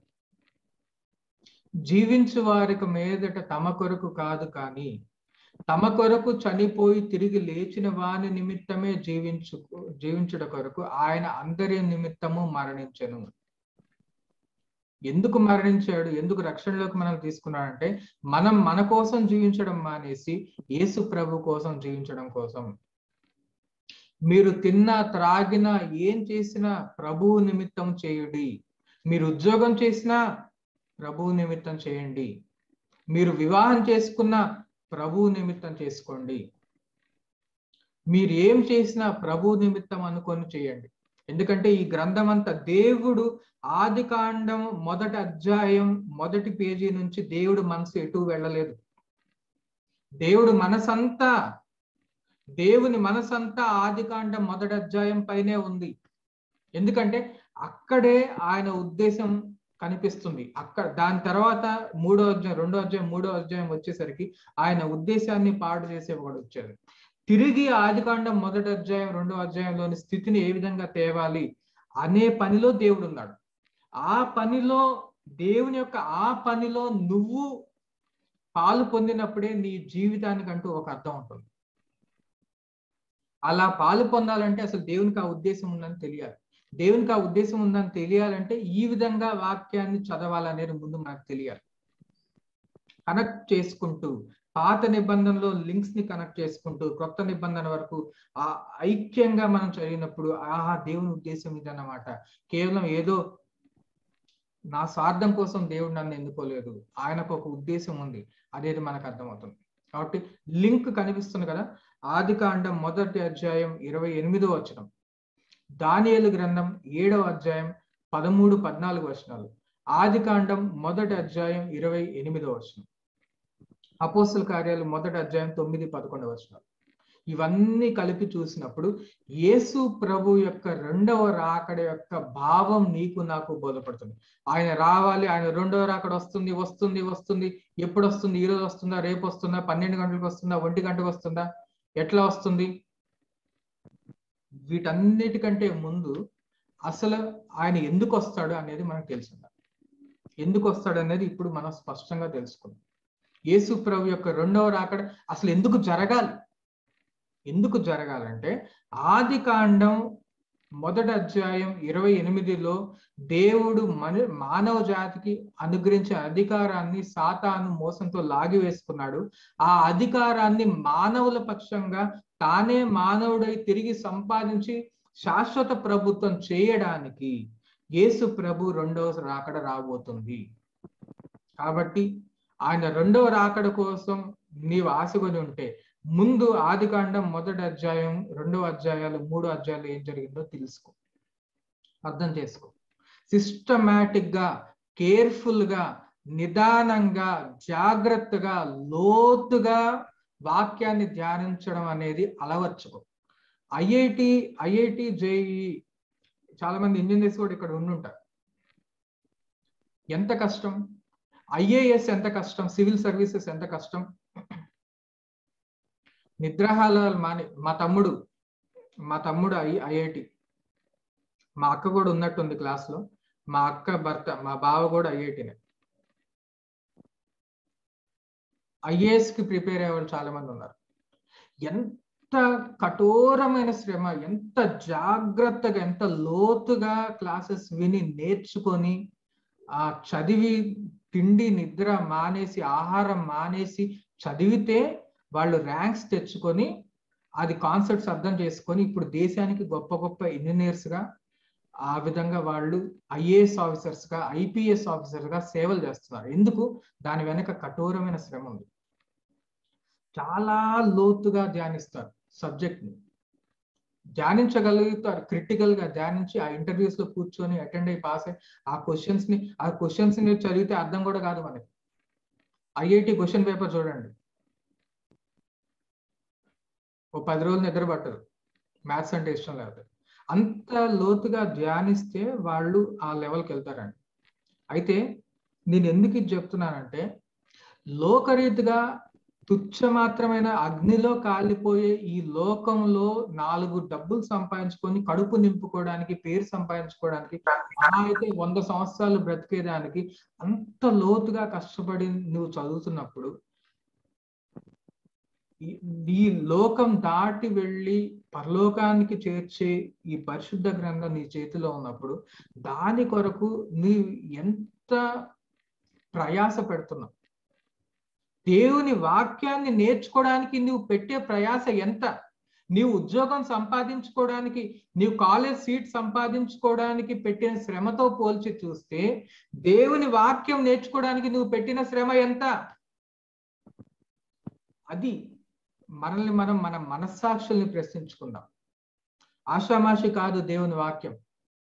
జీవించు వారికి మీదట తమ కొరకు కాదు కానీ తమ కొరకు చనిపోయి తిరిగి లేచిన వాని నిమిత్తమే జీవించు జీవించుట కొరకు ఆయన అందరి నిమిత్తము మరణించను ఎందుకు మరణించాడు ఎందుకు రక్షణలోకి మనం తీసుకున్నాడంటే మనం మన కోసం జీవించడం మానేసి యేసు ప్రభు కోసం జీవించడం కోసం మీరు తిన్నా త్రాగినా ఏం చేసినా ప్రభువు నిమిత్తం చేయుడి మీరు ఉద్యోగం చేసినా ప్రభువు నిమిత్తం చేయండి మీరు వివాహం చేసుకున్న ప్రభువు నిమిత్తం చేసుకోండి మీరు ఏం చేసినా ప్రభు నిమిత్తం అనుకొని చేయండి ఎందుకంటే ఈ గ్రంథం అంతా దేవుడు ఆది కాండం మొదటి అధ్యాయం మొదటి పేజీ నుంచి దేవుడు మనసు ఎటు వెళ్ళలేదు దేవుడు మనసంతా దేవుని మనసంతా ఆది కాండం మొదటి అధ్యాయం పైనే ఉంది ఎందుకంటే అక్కడే ఆయన ఉద్దేశం కనిపిస్తుంది అక్కడ దాని తర్వాత మూడో అధ్యాయం రెండో అధ్యాయం మూడో అధ్యాయం వచ్చేసరికి ఆయన ఉద్దేశాన్ని పాడు చేసేవాడు వచ్చాడు తిరిగి ఆదికాండం మొదటి అధ్యాయం రెండో అధ్యాయంలోని స్థితిని ఏ విధంగా తేవాలి అనే పనిలో దేవుడు ఉన్నాడు ఆ పనిలో దేవుని యొక్క ఆ పనిలో నువ్వు పాలు పొందినప్పుడే నీ జీవితానికంటూ ఒక అర్థం ఉంటుంది అలా పాలు పొందాలంటే అసలు దేవునికి ఆ ఉద్దేశం ఉందని తెలియాలి దేవునికి ఆ ఉద్దేశం ఉందని తెలియాలంటే ఈ విధంగా వాక్యాన్ని చదవాలనేది ముందు మనకు తెలియాలి కనెక్ట్ చేసుకుంటూ పాత నిబంధనలో లింక్స్ ని కనెక్ట్ చేసుకుంటూ కొత్త నిబంధన వరకు ఆ ఐక్యంగా మనం చదివినప్పుడు ఆహా దేవుని ఉద్దేశం ఇదన్నమాట కేవలం ఏదో నా స్వార్థం కోసం దేవుడు నన్ను ఎన్నుకోలేదు ఆయనకు ఒక ఉద్దేశం ఉంది అనేది మనకు అర్థమవుతుంది కాబట్టి లింక్ కనిపిస్తుంది కదా ఆది కాండం మొదటి అధ్యాయం ఇరవై ఎనిమిదో వచనం దానియేలు గ్రంథం ఏడవ అధ్యాయం పదమూడు పద్నాలుగు వచనాలు ఆది కాండం మొదటి అధ్యాయం ఇరవై ఎనిమిదో వచనం అపోస్తుల కార్యాలు మొదటి అధ్యాయం తొమ్మిది పదకొండవ వచనాలు ఇవన్నీ కలిపి చూసినప్పుడు యేసు ప్రభు యొక్క రెండవ రాకడ యొక్క భావం నీకు నాకు బోధపడుతుంది ఆయన రావాలి ఆయన రెండవ రాకడ వస్తుంది వస్తుంది వస్తుంది ఎప్పుడు వస్తుంది ఈ రోజు వస్తుందా రేపు వస్తుందా పన్నెండు గంటలకు వస్తుందా ఒంటి గంటకు వస్తుందా ఎట్లా వస్తుంది వీటన్నిటికంటే ముందు అసలు ఆయన ఎందుకు వస్తాడు అనేది మనకు తెలిసిందా ఎందుకు వస్తాడు అనేది ఇప్పుడు మనం స్పష్టంగా తెలుసుకుందాం యేసు ప్రభు యొక్క రెండవ రాకడ అసలు ఎందుకు జరగాలి ఎందుకు జరగాలంటే ఆది కాండం మొదటి అధ్యాయం ఇరవై ఎనిమిదిలో దేవుడు మన మానవ జాతికి అనుగ్రహించే అధికారాన్ని సాతాను మోసంతో లాగి వేసుకున్నాడు ఆ అధికారాన్ని మానవుల పక్షంగా తానే మానవుడై తిరిగి సంపాదించి శాశ్వత ప్రభుత్వం చేయడానికి యేసు ప్రభు రెండవ రాకడ రాబోతుంది కాబట్టి ఆయన రెండవ రాకడ కోసం నీవు ఆశకొని ఉంటే ముందు ఆది కాండం మొదటి అధ్యాయం రెండవ అధ్యాయాలు మూడు అధ్యాయాలు ఏం జరిగిందో తెలుసుకో అర్థం చేసుకో సిస్టమేటిక్ గా కేర్ఫుల్ గా నిదానంగా జాగ్రత్తగా లోతుగా వాక్యాన్ని ధ్యానించడం అనేది అలవర్చుకో ఐఐటి ఐఐటి జేఈ చాలా మంది ఇంజనీర్స్ కూడా ఇక్కడ ఉండుంటారు ఎంత కష్టం ఐఏఎస్ ఎంత కష్టం సివిల్ సర్వీసెస్ ఎంత కష్టం నిద్రాహారాలు మాని మా తమ్ముడు మా తమ్ముడు ఐ ఐఐటి మా అక్క కూడా ఉన్నట్టుంది క్లాస్లో మా అక్క భర్త మా బావ కూడా ఐఐటినే ఐఏఎస్ కి ప్రిపేర్ అయ్యే వాళ్ళు చాలా మంది ఉన్నారు ఎంత కఠోరమైన శ్రమ ఎంత జాగ్రత్తగా ఎంత లోతుగా క్లాసెస్ విని నేర్చుకొని ఆ చదివి తిండి నిద్ర మానేసి ఆహారం మానేసి చదివితే వాళ్ళు ర్యాంక్స్ తెచ్చుకొని అది కాన్సెప్ట్స్ అర్థం చేసుకొని ఇప్పుడు దేశానికి గొప్ప గొప్ప ఇంజనీర్స్ గా ఆ విధంగా వాళ్ళు ఐఏఎస్ ఆఫీసర్స్ గా ఐపీఎస్ ఆఫీసర్ గా సేవలు చేస్తున్నారు ఎందుకు దాని వెనక కఠోరమైన శ్రమ ఉంది చాలా లోతుగా ధ్యానిస్తారు సబ్జెక్ట్ ని ధ్యానించగలుగుతారు క్రిటికల్ గా ధ్యానించి ఆ ఇంటర్వ్యూస్ లో కూర్చొని అటెండ్ అయ్యి పాస్ అయ్యి ఆ క్వశ్చన్స్ ని ఆ క్వశ్చన్స్ ని చదివితే అర్థం కూడా కాదు మనకి ఐఐటి క్వశ్చన్ పేపర్ చూడండి ఓ పది రోజులు నిద్ర పట్టదు మ్యాథ్స్ అంటే ఇష్టం లేదు అంత లోతుగా ధ్యానిస్తే వాళ్ళు ఆ లెవెల్కి వెళ్తారండి అయితే నేను ఎందుకు ఇది చెప్తున్నానంటే లోకరీతిగా తుచ్చ మాత్రమైన అగ్నిలో కాలిపోయే ఈ లోకంలో నాలుగు డబ్బులు సంపాదించుకొని కడుపు నింపుకోవడానికి పేరు సంపాదించుకోవడానికి అయితే వంద సంవత్సరాలు బ్రతికేదానికి అంత లోతుగా కష్టపడి నువ్వు చదువుతున్నప్పుడు ఈ లోకం దాటి వెళ్ళి పరలోకానికి చేర్చే ఈ పరిశుద్ధ గ్రంథం నీ చేతిలో ఉన్నప్పుడు దాని కొరకు నీవు ఎంత ప్రయాస పెడుతున్నావు దేవుని వాక్యాన్ని నేర్చుకోవడానికి నువ్వు పెట్టే ప్రయాస ఎంత నీవు ఉద్యోగం సంపాదించుకోవడానికి నీవు కాలేజ్ సీట్ సంపాదించుకోవడానికి పెట్టిన శ్రమతో పోల్చి చూస్తే దేవుని వాక్యం నేర్చుకోవడానికి నువ్వు పెట్టిన శ్రమ ఎంత అది మనల్ని మనం మన మనస్సాక్షుల్ని ప్రశ్నించుకుందాం ఆషామాషి కాదు దేవుని వాక్యం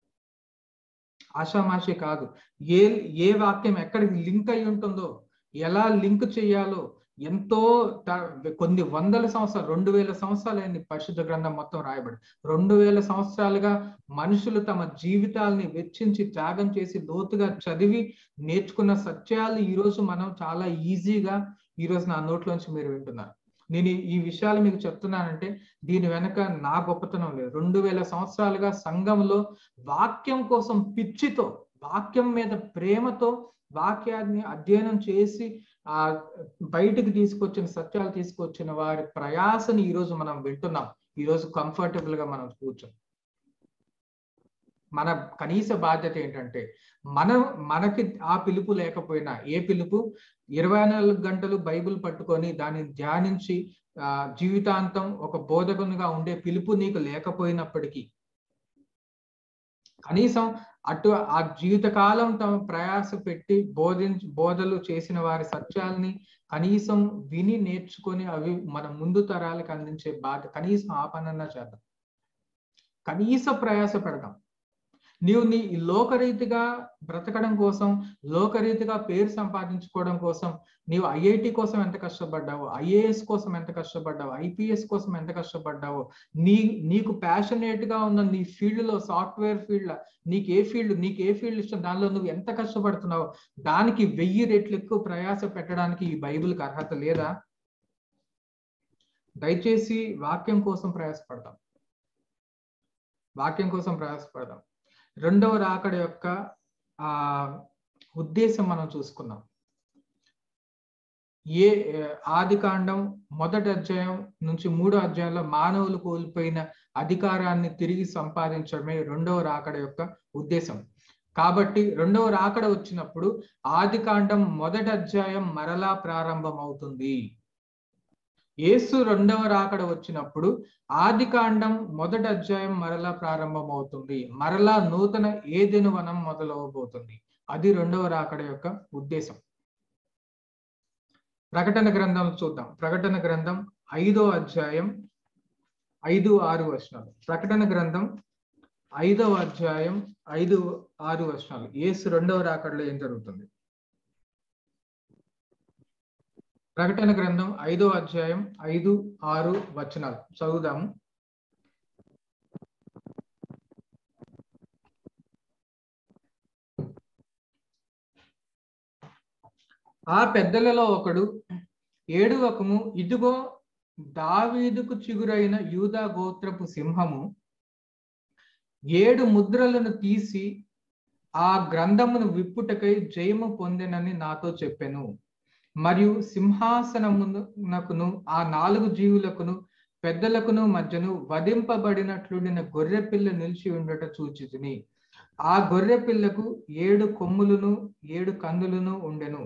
ఆషామాషి కాదు ఏ ఏ వాక్యం ఎక్కడికి లింక్ అయి ఉంటుందో ఎలా లింక్ చేయాలో ఎంతో కొన్ని వందల సంవత్సరాలు రెండు వేల సంవత్సరాలు అయింది పరిశుద్ధ గ్రంథం మొత్తం రాయబడి రెండు వేల సంవత్సరాలుగా మనుషులు తమ జీవితాలని వెచ్చించి త్యాగం చేసి లోతుగా చదివి నేర్చుకున్న సత్యాలు ఈరోజు మనం చాలా ఈజీగా ఈరోజు నా నోట్లోంచి మీరు వింటున్నారు నేను ఈ విషయాలు మీకు చెప్తున్నానంటే దీని వెనక నా గొప్పతనం లేదు రెండు వేల సంవత్సరాలుగా సంఘంలో వాక్యం కోసం పిచ్చితో వాక్యం మీద ప్రేమతో వాక్యాన్ని అధ్యయనం చేసి ఆ బయటకు తీసుకొచ్చిన సత్యాలు తీసుకొచ్చిన వారి ప్రయాసని ఈరోజు మనం వింటున్నాం ఈరోజు కంఫర్టబుల్ గా మనం కూర్చొని మన కనీస బాధ్యత ఏంటంటే మనం మనకి ఆ పిలుపు లేకపోయినా ఏ పిలుపు ఇరవై నాలుగు గంటలు బైబిల్ పట్టుకొని దాన్ని ధ్యానించి ఆ జీవితాంతం ఒక బోధకునిగా ఉండే పిలుపు నీకు లేకపోయినప్పటికీ కనీసం అటు ఆ జీవితకాలం తమ ప్రయాస పెట్టి బోధించి బోధలు చేసిన వారి సత్యాల్ని కనీసం విని నేర్చుకొని అవి మన ముందు తరాలకు అందించే బాధ్యత కనీసం ఆ పనన్నా చేద్దాం కనీస ప్రయాస పెడదాం నీవు నీ లోకరీతిగా బ్రతకడం కోసం లోకరీతిగా పేరు సంపాదించుకోవడం కోసం నీవు ఐఐటి కోసం ఎంత కష్టపడ్డావు ఐఏఎస్ కోసం ఎంత కష్టపడ్డావు ఐపీఎస్ కోసం ఎంత కష్టపడ్డావు నీ నీకు ప్యాషనేట్ గా ఉన్న నీ ఫీల్డ్ లో సాఫ్ట్వేర్ ఫీల్డ్ నీకు ఏ ఫీల్డ్ నీకు ఏ ఫీల్డ్ ఇష్టం దానిలో నువ్వు ఎంత కష్టపడుతున్నావు దానికి వెయ్యి రెట్లు ఎక్కువ ప్రయాస పెట్టడానికి ఈ బైబిల్కి అర్హత లేదా దయచేసి వాక్యం కోసం ప్రయాసపడదాం వాక్యం కోసం ప్రయాసపడదాం రెండవ రాకడ యొక్క ఆ ఉద్దేశం మనం చూసుకున్నాం ఏ ఆది కాండం మొదటి అధ్యాయం నుంచి మూడో అధ్యాయంలో మానవులు కోల్పోయిన అధికారాన్ని తిరిగి సంపాదించడమే రెండవ రాకడ యొక్క ఉద్దేశం కాబట్టి రెండవ రాకడ వచ్చినప్పుడు ఆది కాండం మొదటి అధ్యాయం మరలా ప్రారంభం అవుతుంది యేసు రెండవ రాకడ వచ్చినప్పుడు ఆది కాండం మొదటి అధ్యాయం మరలా ప్రారంభం అవుతుంది మరలా నూతన ఏదెను వనం మొదలవబోతుంది అది రెండవ రాకడ యొక్క ఉద్దేశం ప్రకటన గ్రంథం చూద్దాం ప్రకటన గ్రంథం ఐదో అధ్యాయం ఐదు ఆరు వచనాలు ప్రకటన గ్రంథం ఐదవ అధ్యాయం ఐదు ఆరు వచనాలు ఏసు రెండవ రాకడలో ఏం జరుగుతుంది ప్రకటన గ్రంథం ఐదో అధ్యాయం ఐదు ఆరు వచనాలు చదువుదాము ఆ పెద్దలలో ఒకడు ఏడువకము ఇదిగో దావీదుకు చిగురైన యూదా గోత్రపు సింహము ఏడు ముద్రలను తీసి ఆ గ్రంథమును విప్పుటకై జయము పొందెనని నాతో చెప్పెను మరియు సింహాసనమునకును ఆ నాలుగు జీవులకును పెద్దలకును మధ్యను వధింపబడినట్లుండిన గొర్రె పిల్ల నిలిచి ఉండట చూచితిని ఆ గొర్రె పిల్లకు ఏడు కొమ్ములను ఏడు కందులను ఉండెను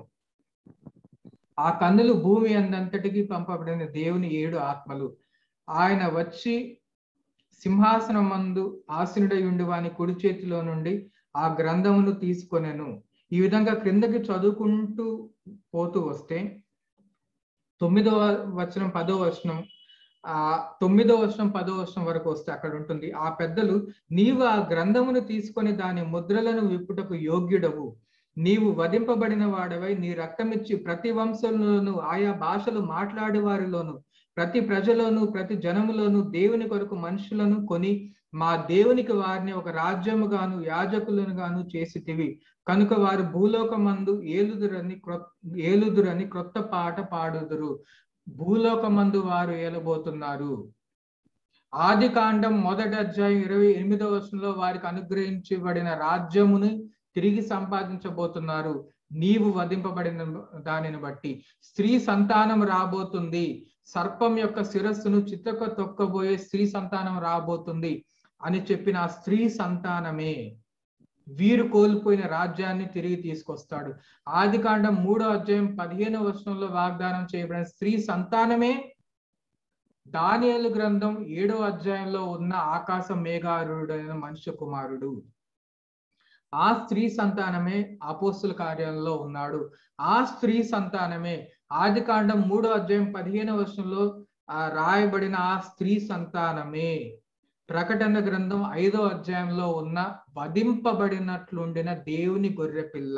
ఆ కన్నులు భూమి అందంతటికి పంపబడిన దేవుని ఏడు ఆత్మలు ఆయన వచ్చి సింహాసనం మందు ఆసనుడై ఉండి వాని కుడి చేతిలో నుండి ఆ గ్రంథమును తీసుకొనెను ఈ విధంగా క్రిందకి చదువుకుంటూ పోతూ వస్తే తొమ్మిదవ వచనం పదో వచనం ఆ తొమ్మిదో వచనం పదో వచనం వరకు వస్తే అక్కడ ఉంటుంది ఆ పెద్దలు నీవు ఆ గ్రంథమును తీసుకొని దాని ముద్రలను విప్పుటకు యోగ్యుడవు నీవు వధింపబడిన వాడవై నీ రక్తమిచ్చి ప్రతి వంశంలోను ఆయా భాషలు మాట్లాడే వారిలోను ప్రతి ప్రజలోను ప్రతి జనములోను దేవుని కొరకు మనుషులను కొని మా దేవునికి వారిని ఒక రాజ్యముగాను యాజకులను గాను చేసితివి కనుక వారు భూలోకమందు ఏలుదురని ఏలుదురని క్రొత్త పాట పాడుదురు భూలోకమందు వారు ఏలబోతున్నారు ఆది కాండం మొదటి అధ్యాయం ఇరవై ఎనిమిదవ వర్షంలో వారికి అనుగ్రహించబడిన రాజ్యమును తిరిగి సంపాదించబోతున్నారు నీవు వధింపబడిన దానిని బట్టి స్త్రీ సంతానం రాబోతుంది సర్పం యొక్క శిరస్సును చిత్తక తొక్కబోయే స్త్రీ సంతానం రాబోతుంది అని చెప్పిన ఆ స్త్రీ సంతానమే వీరు కోల్పోయిన రాజ్యాన్ని తిరిగి తీసుకొస్తాడు ఆది కాండం మూడో అధ్యాయం పదిహేనో వర్షంలో వాగ్దానం చేయబడిన స్త్రీ సంతానమే దానియలు గ్రంథం ఏడో అధ్యాయంలో ఉన్న ఆకాశ మేఘారుడైన మనుష్య కుమారుడు ఆ స్త్రీ సంతానమే అపోస్తుల కార్యాలలో ఉన్నాడు ఆ స్త్రీ సంతానమే ఆది కాండం మూడో అధ్యాయం పదిహేను వర్షంలో రాయబడిన ఆ స్త్రీ సంతానమే ప్రకటన గ్రంథం ఐదో అధ్యాయంలో ఉన్న వధింపబడినట్లుండిన దేవుని గొర్రె పిల్ల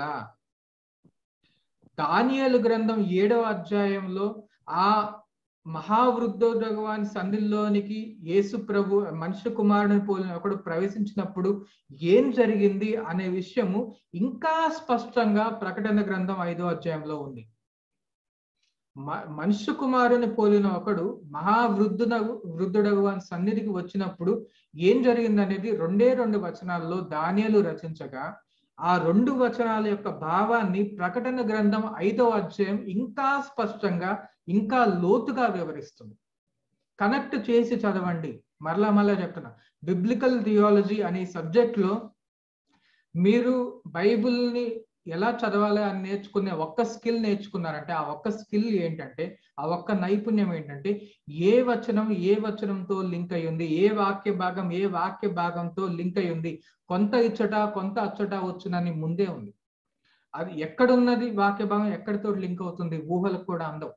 దానియలు గ్రంథం ఏడవ అధ్యాయంలో ఆ మహావృద్ధోద్భవాని సంధిలోనికి యేసు ప్రభు మనుష్య కుమారుని పోలిన ఒకడు ప్రవేశించినప్పుడు ఏం జరిగింది అనే విషయము ఇంకా స్పష్టంగా ప్రకటన గ్రంథం ఐదో అధ్యాయంలో ఉంది మనుష్య కుమారుని పోలిన ఒకడు మహావృద్ధున వృద్ధుడగు అని సన్నిధికి వచ్చినప్పుడు ఏం జరిగింది అనేది రెండే రెండు వచనాల్లో దానియలు రచించగా ఆ రెండు వచనాల యొక్క భావాన్ని ప్రకటన గ్రంథం ఐదవ అధ్యాయం ఇంకా స్పష్టంగా ఇంకా లోతుగా వివరిస్తుంది కనెక్ట్ చేసి చదవండి మరలా మరలా చెప్తున్నా బిబ్లికల్ థియాలజీ అనే సబ్జెక్ట్ లో మీరు బైబిల్ని ఎలా చదవాలి అని నేర్చుకునే ఒక్క స్కిల్ నేర్చుకున్నారంటే ఆ ఒక్క స్కిల్ ఏంటంటే ఆ ఒక్క నైపుణ్యం ఏంటంటే ఏ వచనం ఏ వచనంతో లింక్ అయి ఉంది ఏ వాక్య భాగం ఏ వాక్య భాగంతో లింక్ అయి ఉంది కొంత ఇచ్చట కొంత అచ్చట వచ్చునని ముందే ఉంది అది ఎక్కడున్నది వాక్య భాగం ఎక్కడితో లింక్ అవుతుంది ఊహలకు కూడా అందవు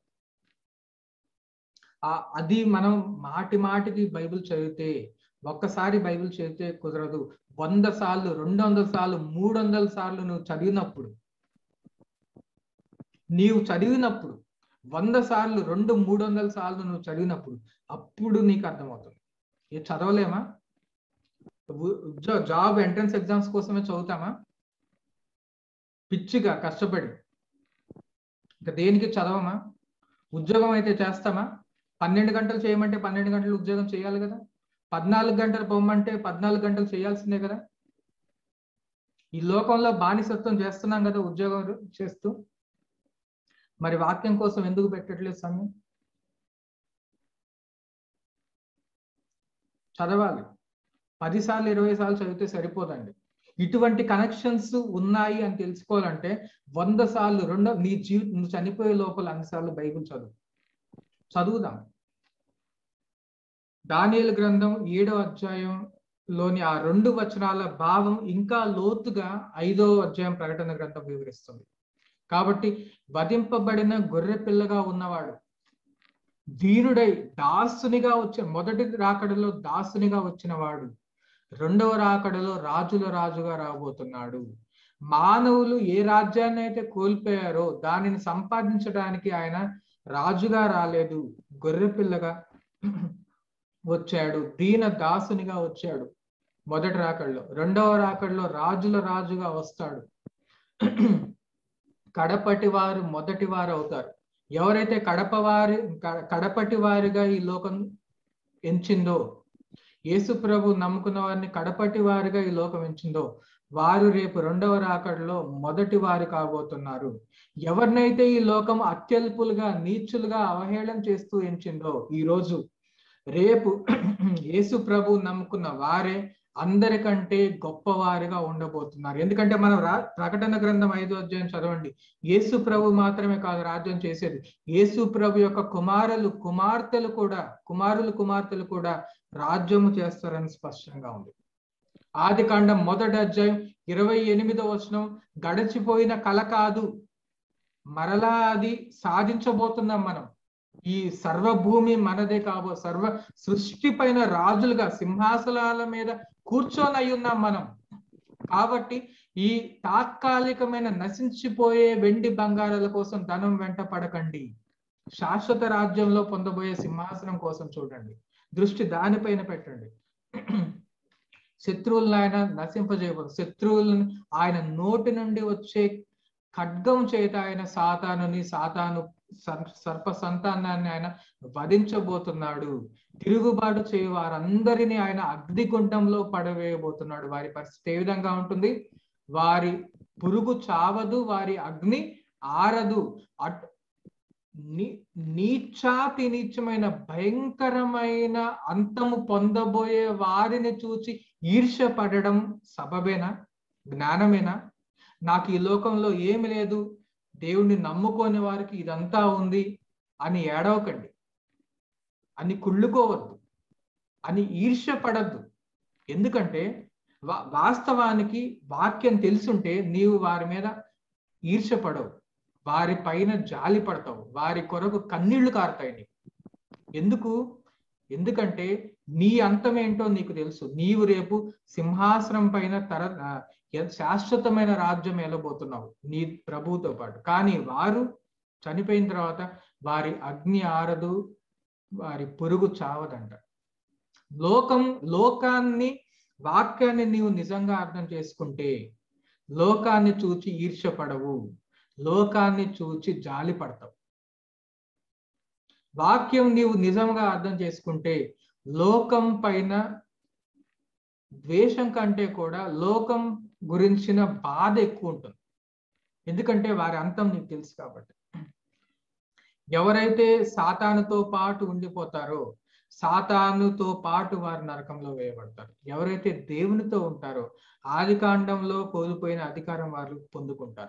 ఆ అది మనం మాటి మాటికి బైబిల్ చదివితే ఒక్కసారి బైబిల్ చదివితే కుదరదు వంద సార్లు రెండు వందల సార్లు మూడు వందల సార్లు నువ్వు చదివినప్పుడు నీవు చదివినప్పుడు వంద సార్లు రెండు మూడు వందల సార్లు నువ్వు చదివినప్పుడు అప్పుడు నీకు అర్థమవుతుంది ఇది చదవలేమా జాబ్ ఎంట్రన్స్ ఎగ్జామ్స్ కోసమే చదువుతామా పిచ్చిగా కష్టపడి ఇంకా దేనికి చదవమా ఉద్యోగం అయితే చేస్తామా పన్నెండు గంటలు చేయమంటే పన్నెండు గంటలు ఉద్యోగం చేయాలి కదా పద్నాలుగు గంటలు పొమ్మంటే పద్నాలుగు గంటలు చేయాల్సిందే కదా ఈ లోకంలో బానిసత్వం చేస్తున్నాం కదా ఉద్యోగం చేస్తూ మరి వాక్యం కోసం ఎందుకు పెట్టట్లేదు సమయం చదవాలి పది సార్లు ఇరవై సార్లు చదివితే సరిపోదండి ఇటువంటి కనెక్షన్స్ ఉన్నాయి అని తెలుసుకోవాలంటే వంద సార్లు రెండో నీ జీవితం నువ్వు చనిపోయే లోపల అన్నిసార్లు బైబుల్ చదువు చదువుదాం దానియలు గ్రంథం ఏడో అధ్యాయంలోని ఆ రెండు వచనాల భావం ఇంకా లోతుగా ఐదో అధ్యాయం ప్రకటన గ్రంథం వివరిస్తుంది కాబట్టి వధింపబడిన గొర్రె పిల్లగా ఉన్నవాడు దీనుడై దాసునిగా వచ్చే మొదటి రాకడలో దాసునిగా వచ్చిన వాడు రెండవ రాకడలో రాజుల రాజుగా రాబోతున్నాడు మానవులు ఏ రాజ్యాన్ని అయితే కోల్పోయారో దానిని సంపాదించడానికి ఆయన రాజుగా రాలేదు గొర్రె పిల్లగా వచ్చాడు దీన దాసునిగా వచ్చాడు మొదటి రాకడలో రెండవ రాకడలో రాజుల రాజుగా వస్తాడు కడపటి వారు మొదటి వారు అవుతారు ఎవరైతే కడప వారి కడపటి వారిగా ఈ లోకం ఎంచిందో యేసు ప్రభు నమ్ముకున్న వారిని కడపటి వారిగా ఈ లోకం ఎంచిందో వారు రేపు రెండవ రాకడలో మొదటి వారు కాబోతున్నారు ఎవరినైతే ఈ లోకం అత్యల్పులుగా నీచులుగా అవహేళన చేస్తూ ఎంచిందో ఈ రోజు రేపు యేసు ప్రభు నమ్ముకున్న వారే అందరికంటే గొప్పవారిగా ఉండబోతున్నారు ఎందుకంటే మనం రా ప్రకటన గ్రంథం ఐదో అధ్యాయం చదవండి యేసు ప్రభు మాత్రమే కాదు రాజ్యం చేసేది యేసు ప్రభు యొక్క కుమారులు కుమార్తెలు కూడా కుమారులు కుమార్తెలు కూడా రాజ్యము చేస్తారని స్పష్టంగా ఉంది ఆది కాండం మొదటి అధ్యాయం ఇరవై ఎనిమిదో వచనం గడిచిపోయిన కళ కాదు మరలా అది సాధించబోతున్నాం మనం ఈ సర్వభూమి మనదే కాబో సర్వ సృష్టి పైన రాజులుగా సింహాసనాల మీద కూర్చొని అయి ఉన్నాం మనం కాబట్టి ఈ తాత్కాలికమైన నశించిపోయే వెండి బంగారాల కోసం ధనం వెంట పడకండి శాశ్వత రాజ్యంలో పొందబోయే సింహాసనం కోసం చూడండి దృష్టి దానిపైన పెట్టండి శత్రువులను ఆయన నశింపజేయబోదు శత్రువులను ఆయన నోటి నుండి వచ్చే ఖడ్గం చేత ఆయన సాతానుని సాతాను సర్ప సంతానాన్ని ఆయన వధించబోతున్నాడు తిరుగుబాటు చేయ వారందరినీ ఆయన అగ్నిగుండంలో పడవేయబోతున్నాడు వారి పరిస్థితి ఏ విధంగా ఉంటుంది వారి పురుగు చావదు వారి అగ్ని ఆరదు అట్ నీచాతి నీచమైన భయంకరమైన అంతము పొందబోయే వారిని చూచి ఈర్ష్య పడడం సబబేనా జ్ఞానమేనా నాకు ఈ లోకంలో ఏమి లేదు దేవుణ్ణి నమ్ముకోని వారికి ఇదంతా ఉంది అని ఏడవకండి అని కుళ్ళుకోవద్దు అని ఈర్ష్య పడద్దు ఎందుకంటే వాస్తవానికి వాక్యం తెలుసుంటే నీవు వారి మీద ఈర్ష్య పడవు వారి పైన జాలి పడతావు వారి కొరకు కన్నీళ్లు కారుతాయి నీకు ఎందుకు ఎందుకంటే నీ అంతమేంటో నీకు తెలుసు నీవు రేపు సింహాసనం పైన తర శాశ్వతమైన రాజ్యం వెళ్ళబోతున్నావు నీ ప్రభువుతో పాటు కానీ వారు చనిపోయిన తర్వాత వారి అగ్ని ఆరదు వారి పురుగు చావదంట లోకం లోకాన్ని వాక్యాన్ని నీవు నిజంగా అర్థం చేసుకుంటే లోకాన్ని చూచి ఈర్ష్యపడవు లోకాన్ని చూచి జాలి పడతావు వాక్యం నీవు నిజంగా అర్థం చేసుకుంటే లోకం పైన ద్వేషం కంటే కూడా లోకం గురించిన బాధ ఎక్కువ ఉంటుంది ఎందుకంటే వారి అంతం నీకు తెలుసు కాబట్టి ఎవరైతే సాతానుతో పాటు ఉండిపోతారో సాతానుతో పాటు వారు నరకంలో వేయబడతారు ఎవరైతే దేవునితో ఉంటారో ఆది కాండంలో కోల్పోయిన అధికారం వారు పొందుకుంటారు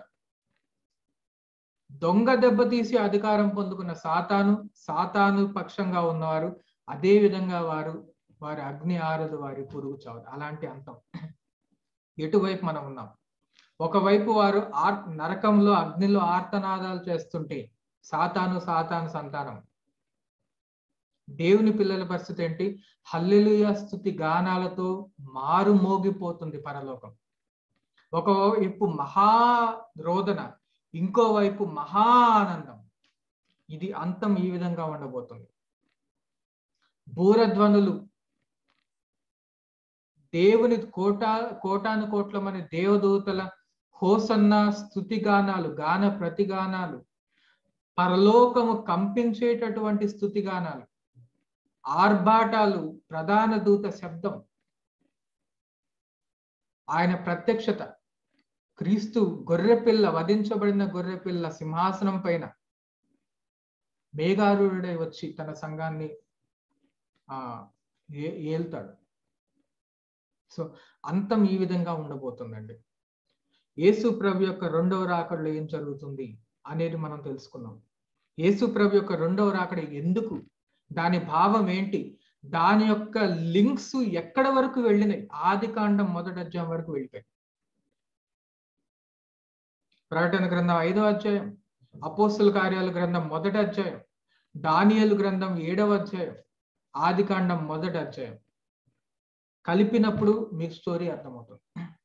దొంగ దెబ్బతీసి అధికారం పొందుకున్న సాతాను సాతాను పక్షంగా ఉన్నవారు అదే విధంగా వారు వారి అగ్ని ఆరదు వారి పురుగు చావదు అలాంటి అంతం ఎటువైపు మనం ఉన్నాం ఒకవైపు వారు ఆర్ నరకంలో అగ్నిలో ఆర్తనాదాలు చేస్తుంటే సాతాను సాతాను సంతానం దేవుని పిల్లల పరిస్థితి ఏంటి హల్లెలుయ స్థుతి గానాలతో మారు మోగిపోతుంది పరలోకం ఒకవైపు మహా రోదన ఇంకోవైపు మహా ఆనందం ఇది అంతం ఈ విధంగా ఉండబోతుంది బూరధ్వనులు దేవుని కోట కోటాను కోట్ల మన దేవదూతల హోసన్న స్థుతి గానాలు గాన ప్రతిగానాలు పరలోకము కంపించేటటువంటి స్థుతి గానాలు ఆర్భాటాలు ప్రధాన దూత శబ్దం ఆయన ప్రత్యక్షత క్రీస్తు గొర్రెపిల్ల వధించబడిన గొర్రెపిల్ల సింహాసనం పైన మేఘారుడై వచ్చి తన సంఘాన్ని ఆ ఏల్తాడు సో అంతం ఈ విధంగా ఉండబోతుందండి యేసు ప్రభు యొక్క రెండవ రాకడలో ఏం జరుగుతుంది అనేది మనం తెలుసుకున్నాం యేసు ప్రభు యొక్క రెండవ రాకడ ఎందుకు దాని భావం ఏంటి దాని యొక్క లింక్స్ ఎక్కడ వరకు వెళ్ళినాయి ఆది కాండం మొదటి అధ్యాయం వరకు వెళ్ళిపోయి ప్రకటన గ్రంథం ఐదో అధ్యాయం అపోస్తుల కార్యాల గ్రంథం మొదటి అధ్యాయం దానియలు గ్రంథం ఏడవ అధ్యాయం ఆది కాండం మొదటి అధ్యాయం కలిపినప్పుడు మీకు స్టోరీ అర్థమవుతుంది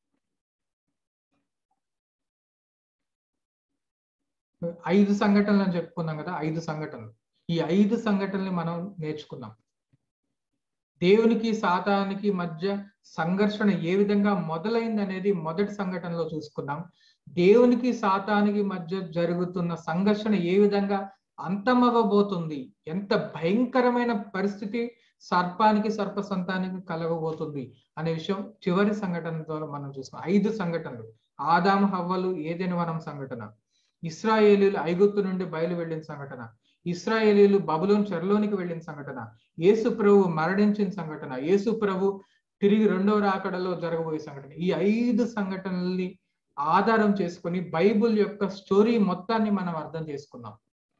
ఐదు సంఘటనలు అని చెప్పుకున్నాం కదా ఐదు సంఘటనలు ఈ ఐదు సంఘటనలు మనం నేర్చుకున్నాం దేవునికి సాతానికి మధ్య సంఘర్షణ ఏ విధంగా మొదలైంది అనేది మొదటి సంఘటనలో చూసుకున్నాం దేవునికి సాతానికి మధ్య జరుగుతున్న సంఘర్షణ ఏ విధంగా అంతమవ్వబోతుంది ఎంత భయంకరమైన పరిస్థితి సర్పానికి సర్ప సంతానికి కలగబోతుంది అనే విషయం చివరి సంఘటన ద్వారా మనం చూసుకున్నాం ఐదు సంఘటనలు ఆదాము హవ్వలు ఏదైనా వనం సంఘటన ఇస్రాయేలీలు ఐగుప్తు నుండి బయలు వెళ్ళిన సంఘటన ఇస్రాయేలీలు బబులోన్ చెరలోనికి వెళ్ళిన సంఘటన యేసు ప్రభు మరణించిన సంఘటన యేసు ప్రభు తిరిగి రెండవ రాకడలో జరగబోయే సంఘటన ఈ ఐదు సంఘటనల్ని ఆధారం చేసుకొని బైబుల్ యొక్క స్టోరీ మొత్తాన్ని మనం అర్థం చేసుకున్నాం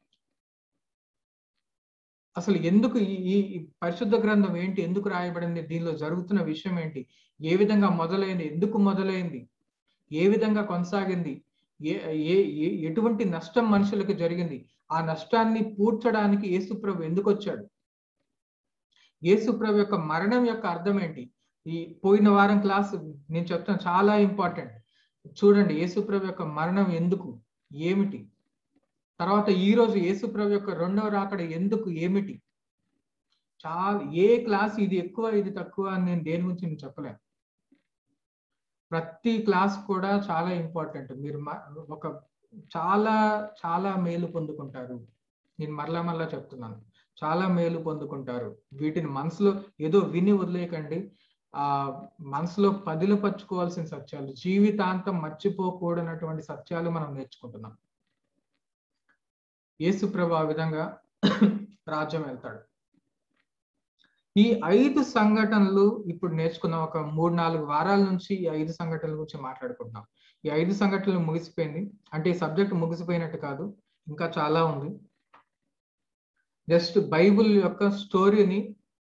అసలు ఎందుకు ఈ ఈ పరిశుద్ధ గ్రంథం ఏంటి ఎందుకు రాయబడింది దీనిలో జరుగుతున్న విషయం ఏంటి ఏ విధంగా మొదలైంది ఎందుకు మొదలైంది ఏ విధంగా కొనసాగింది ఏ ఏ ఎటువంటి నష్టం మనుషులకు జరిగింది ఆ నష్టాన్ని పూడ్చడానికి యేసుప్రభు ఎందుకు వచ్చాడు యేసుప్రభు యొక్క మరణం యొక్క అర్థం ఏంటి ఈ పోయిన వారం క్లాస్ నేను చెప్తాను చాలా ఇంపార్టెంట్ చూడండి యేసుప్రభు యొక్క మరణం ఎందుకు ఏమిటి తర్వాత ఈ రోజు యేసుప్రభు యొక్క రెండవ రాకడ ఎందుకు ఏమిటి చాలా ఏ క్లాస్ ఇది ఎక్కువ ఇది తక్కువ అని నేను దేని గురించి నేను చెప్పలేను ప్రతి క్లాస్ కూడా చాలా ఇంపార్టెంట్ మీరు ఒక చాలా చాలా మేలు పొందుకుంటారు నేను మరలా మరలా చెప్తున్నాను చాలా మేలు పొందుకుంటారు వీటిని మనసులో ఏదో విని వదిలేయకండి ఆ మనసులో పదిలు పచ్చుకోవాల్సిన సత్యాలు జీవితాంతం మర్చిపోకూడనటువంటి సత్యాలు మనం నేర్చుకుంటున్నాం యేసు ప్రభు ఆ విధంగా రాజ్యం వెళ్తాడు ఈ ఐదు సంఘటనలు ఇప్పుడు నేర్చుకున్న ఒక మూడు నాలుగు వారాల నుంచి ఈ ఐదు సంఘటనల గురించి మాట్లాడుకుంటున్నాం ఈ ఐదు సంఘటనలు ముగిసిపోయింది అంటే ఈ సబ్జెక్ట్ ముగిసిపోయినట్టు కాదు ఇంకా చాలా ఉంది జస్ట్ బైబుల్ యొక్క స్టోరీని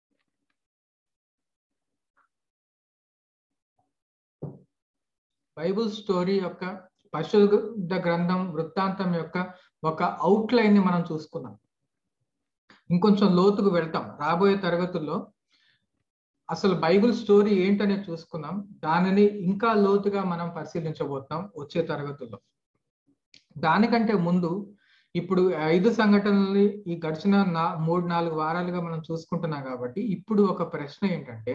బైబుల్ స్టోరీ యొక్క పరిశుద్ధ గ్రంథం వృత్తాంతం యొక్క ఒక అవుట్లైన్ ని మనం చూసుకున్నాం ఇంకొంచెం లోతుకు వెళ్తాం రాబోయే తరగతుల్లో అసలు బైబిల్ స్టోరీ ఏంటనేది చూసుకుందాం దానిని ఇంకా లోతుగా మనం పరిశీలించబోతున్నాం వచ్చే తరగతుల్లో దానికంటే ముందు ఇప్పుడు ఐదు సంఘటనల్ని ఈ గడిచిన నా మూడు నాలుగు వారాలుగా మనం చూసుకుంటున్నాం కాబట్టి ఇప్పుడు ఒక ప్రశ్న ఏంటంటే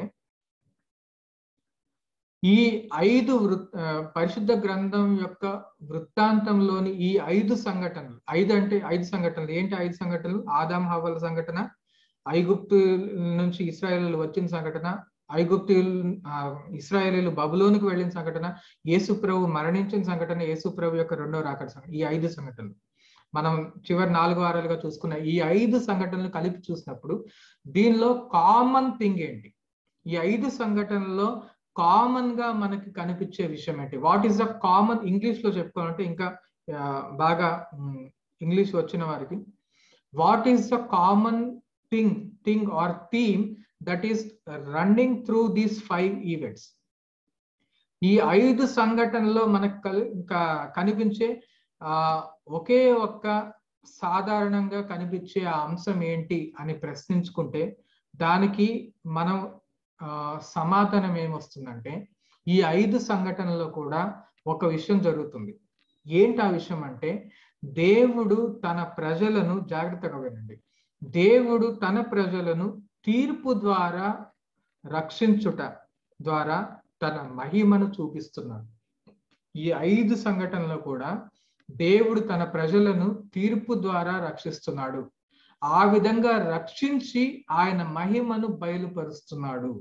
ఈ ఐదు వృ పరిశుద్ధ గ్రంథం యొక్క వృత్తాంతంలోని ఈ ఐదు సంఘటనలు ఐదు అంటే ఐదు సంఘటనలు ఏంటి ఐదు సంఘటనలు ఆదాం హవల సంఘటన ఐగుప్తు నుంచి ఇస్రాయేల్ వచ్చిన సంఘటన ఐగుప్తు ఇస్రాయేలీలు బబులోనికి వెళ్ళిన సంఘటన యేసు ప్రభు మరణించిన సంఘటన యేసు ప్రభు యొక్క రెండవ రాకడ సంఘటన ఈ ఐదు సంఘటనలు మనం చివరి నాలుగు వారాలుగా చూసుకున్న ఈ ఐదు సంఘటనలు కలిపి చూసినప్పుడు దీనిలో కామన్ థింగ్ ఏంటి ఈ ఐదు సంఘటనల్లో కామన్ గా మనకి కనిపించే విషయం ఏంటి what is the common English లో చెప్పుకోవాలంటే ఇంకా బాగా ఇంగ్లీష్ వచ్చిన వారికి what is the common thing thing or theme that is running through these five events ఈ ఐదు సంఘటనలో మనకు కనిపించే ఆ ఒకే ఒక్క సాధారణంగా కనిపించే ఆ అంశం ఏంటి అని ప్రశ్నించుకుంటే దానికి మనం సమాధానం ఏమొస్తుందంటే ఈ ఐదు సంఘటనలో కూడా ఒక విషయం జరుగుతుంది ఏంటి ఆ విషయం అంటే దేవుడు తన ప్రజలను జాగ్రత్తగా వినండి దేవుడు తన ప్రజలను తీర్పు ద్వారా రక్షించుట ద్వారా తన మహిమను చూపిస్తున్నాడు ఈ ఐదు సంఘటనలో కూడా దేవుడు తన ప్రజలను తీర్పు ద్వారా రక్షిస్తున్నాడు ఆ విధంగా రక్షించి ఆయన మహిమను బయలుపరుస్తున్నాడు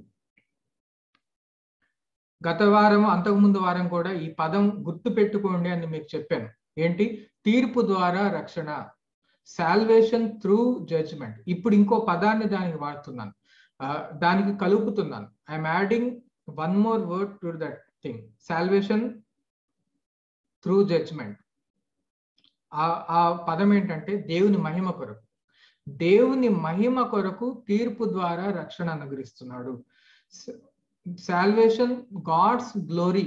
గత వారం అంతకుముందు వారం కూడా ఈ పదం గుర్తు పెట్టుకోండి అని మీకు చెప్పాను ఏంటి తీర్పు ద్వారా రక్షణ సాల్వేషన్ త్రూ జడ్జ్మెంట్ ఇప్పుడు ఇంకో పదాన్ని దానికి వాడుతున్నాను దానికి కలుపుతున్నాను I'm adding one more word to that thing salvation through judgement ఆ పదం ఏంటంటే దేవుని మహిమ కొరకు దేవుని మహిమ కొరకు తీర్పు ద్వారా రక్షణ అనుగ్రహిస్తున్నాడు salvation God's glory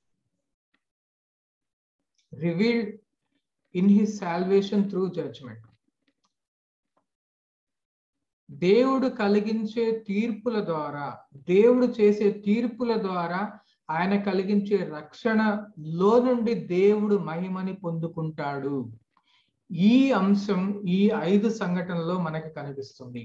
revealed in his salvation through judgement దేవుడు కలిగించే తీర్పుల ద్వారా దేవుడు చేసే తీర్పుల ద్వారా ఆయన కలిగించే రక్షణలో నుండి దేవుడు మహిమని పొందుకుంటాడు ఈ అంశం ఈ ఐదు సంఘటనలో మనకి కనిపిస్తుంది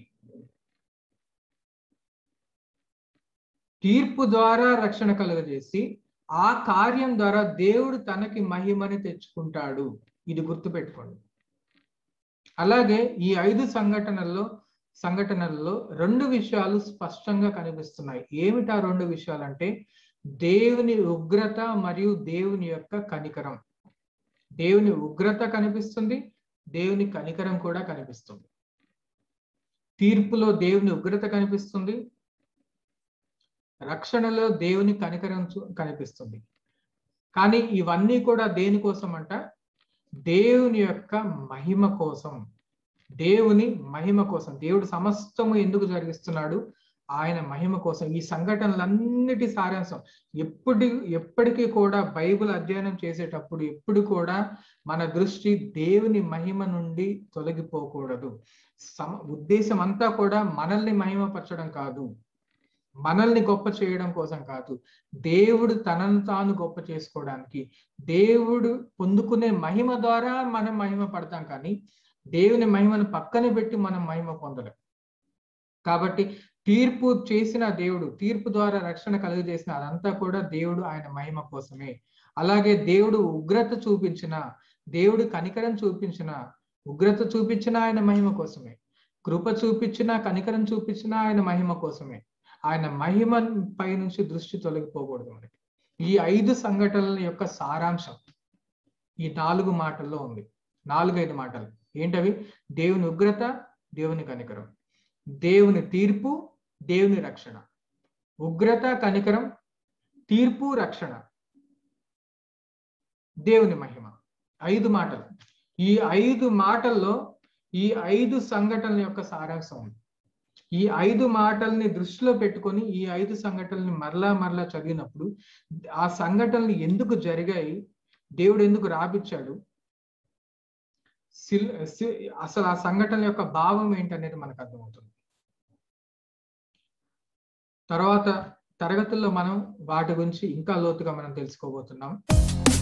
తీర్పు ద్వారా రక్షణ కలుగజేసి ఆ కార్యం ద్వారా దేవుడు తనకి మహిమని తెచ్చుకుంటాడు ఇది గుర్తుపెట్టుకోండి అలాగే ఈ ఐదు సంఘటనల్లో సంఘటనల్లో రెండు విషయాలు స్పష్టంగా కనిపిస్తున్నాయి ఏమిటా రెండు విషయాలు అంటే దేవుని ఉగ్రత మరియు దేవుని యొక్క కనికరం దేవుని ఉగ్రత కనిపిస్తుంది దేవుని కనికరం కూడా కనిపిస్తుంది తీర్పులో దేవుని ఉగ్రత కనిపిస్తుంది రక్షణలో దేవుని కనికరం కనిపిస్తుంది కానీ ఇవన్నీ కూడా దేనికోసం అంట దేవుని యొక్క మహిమ కోసం దేవుని మహిమ కోసం దేవుడు సమస్తము ఎందుకు జరిగిస్తున్నాడు ఆయన మహిమ కోసం ఈ సంఘటనలన్నిటి సారాంశం ఎప్పటి ఎప్పటికీ కూడా బైబిల్ అధ్యయనం చేసేటప్పుడు ఎప్పుడు కూడా మన దృష్టి దేవుని మహిమ నుండి తొలగిపోకూడదు సమ ఉద్దేశం అంతా కూడా మనల్ని మహిమపరచడం కాదు మనల్ని గొప్ప చేయడం కోసం కాదు దేవుడు తనను తాను గొప్ప చేసుకోవడానికి దేవుడు పొందుకునే మహిమ ద్వారా మనం మహిమ పడతాం కానీ దేవుని మహిమను పక్కన పెట్టి మనం మహిమ పొందలేం కాబట్టి తీర్పు చేసిన దేవుడు తీర్పు ద్వారా రక్షణ కలుగజేసిన అదంతా కూడా దేవుడు ఆయన మహిమ కోసమే అలాగే దేవుడు ఉగ్రత చూపించిన దేవుడు కనికరం చూపించిన ఉగ్రత చూపించిన ఆయన మహిమ కోసమే కృప చూపించిన కనికరం చూపించిన ఆయన మహిమ కోసమే ఆయన మహిమ పై నుంచి దృష్టి తొలగిపోకూడదు మనకి ఈ ఐదు సంఘటనల యొక్క సారాంశం ఈ నాలుగు మాటల్లో ఉంది నాలుగైదు మాటలు ఏంటవి దేవుని ఉగ్రత దేవుని కనికరం దేవుని తీర్పు దేవుని రక్షణ ఉగ్రత కనికరం తీర్పు రక్షణ దేవుని మహిమ ఐదు మాటలు ఈ ఐదు మాటల్లో ఈ ఐదు సంఘటనల యొక్క సారాంశం ఉంది ఈ ఐదు మాటల్ని దృష్టిలో పెట్టుకొని ఈ ఐదు సంఘటనల్ని మరలా మరలా చదివినప్పుడు ఆ సంఘటనలు ఎందుకు జరిగాయి దేవుడు ఎందుకు రాపిచ్చాడు అసలు ఆ సంఘటన యొక్క భావం ఏంటనేది మనకు అర్థమవుతుంది తర్వాత తరగతుల్లో మనం వాటి గురించి ఇంకా లోతుగా మనం తెలుసుకోబోతున్నాం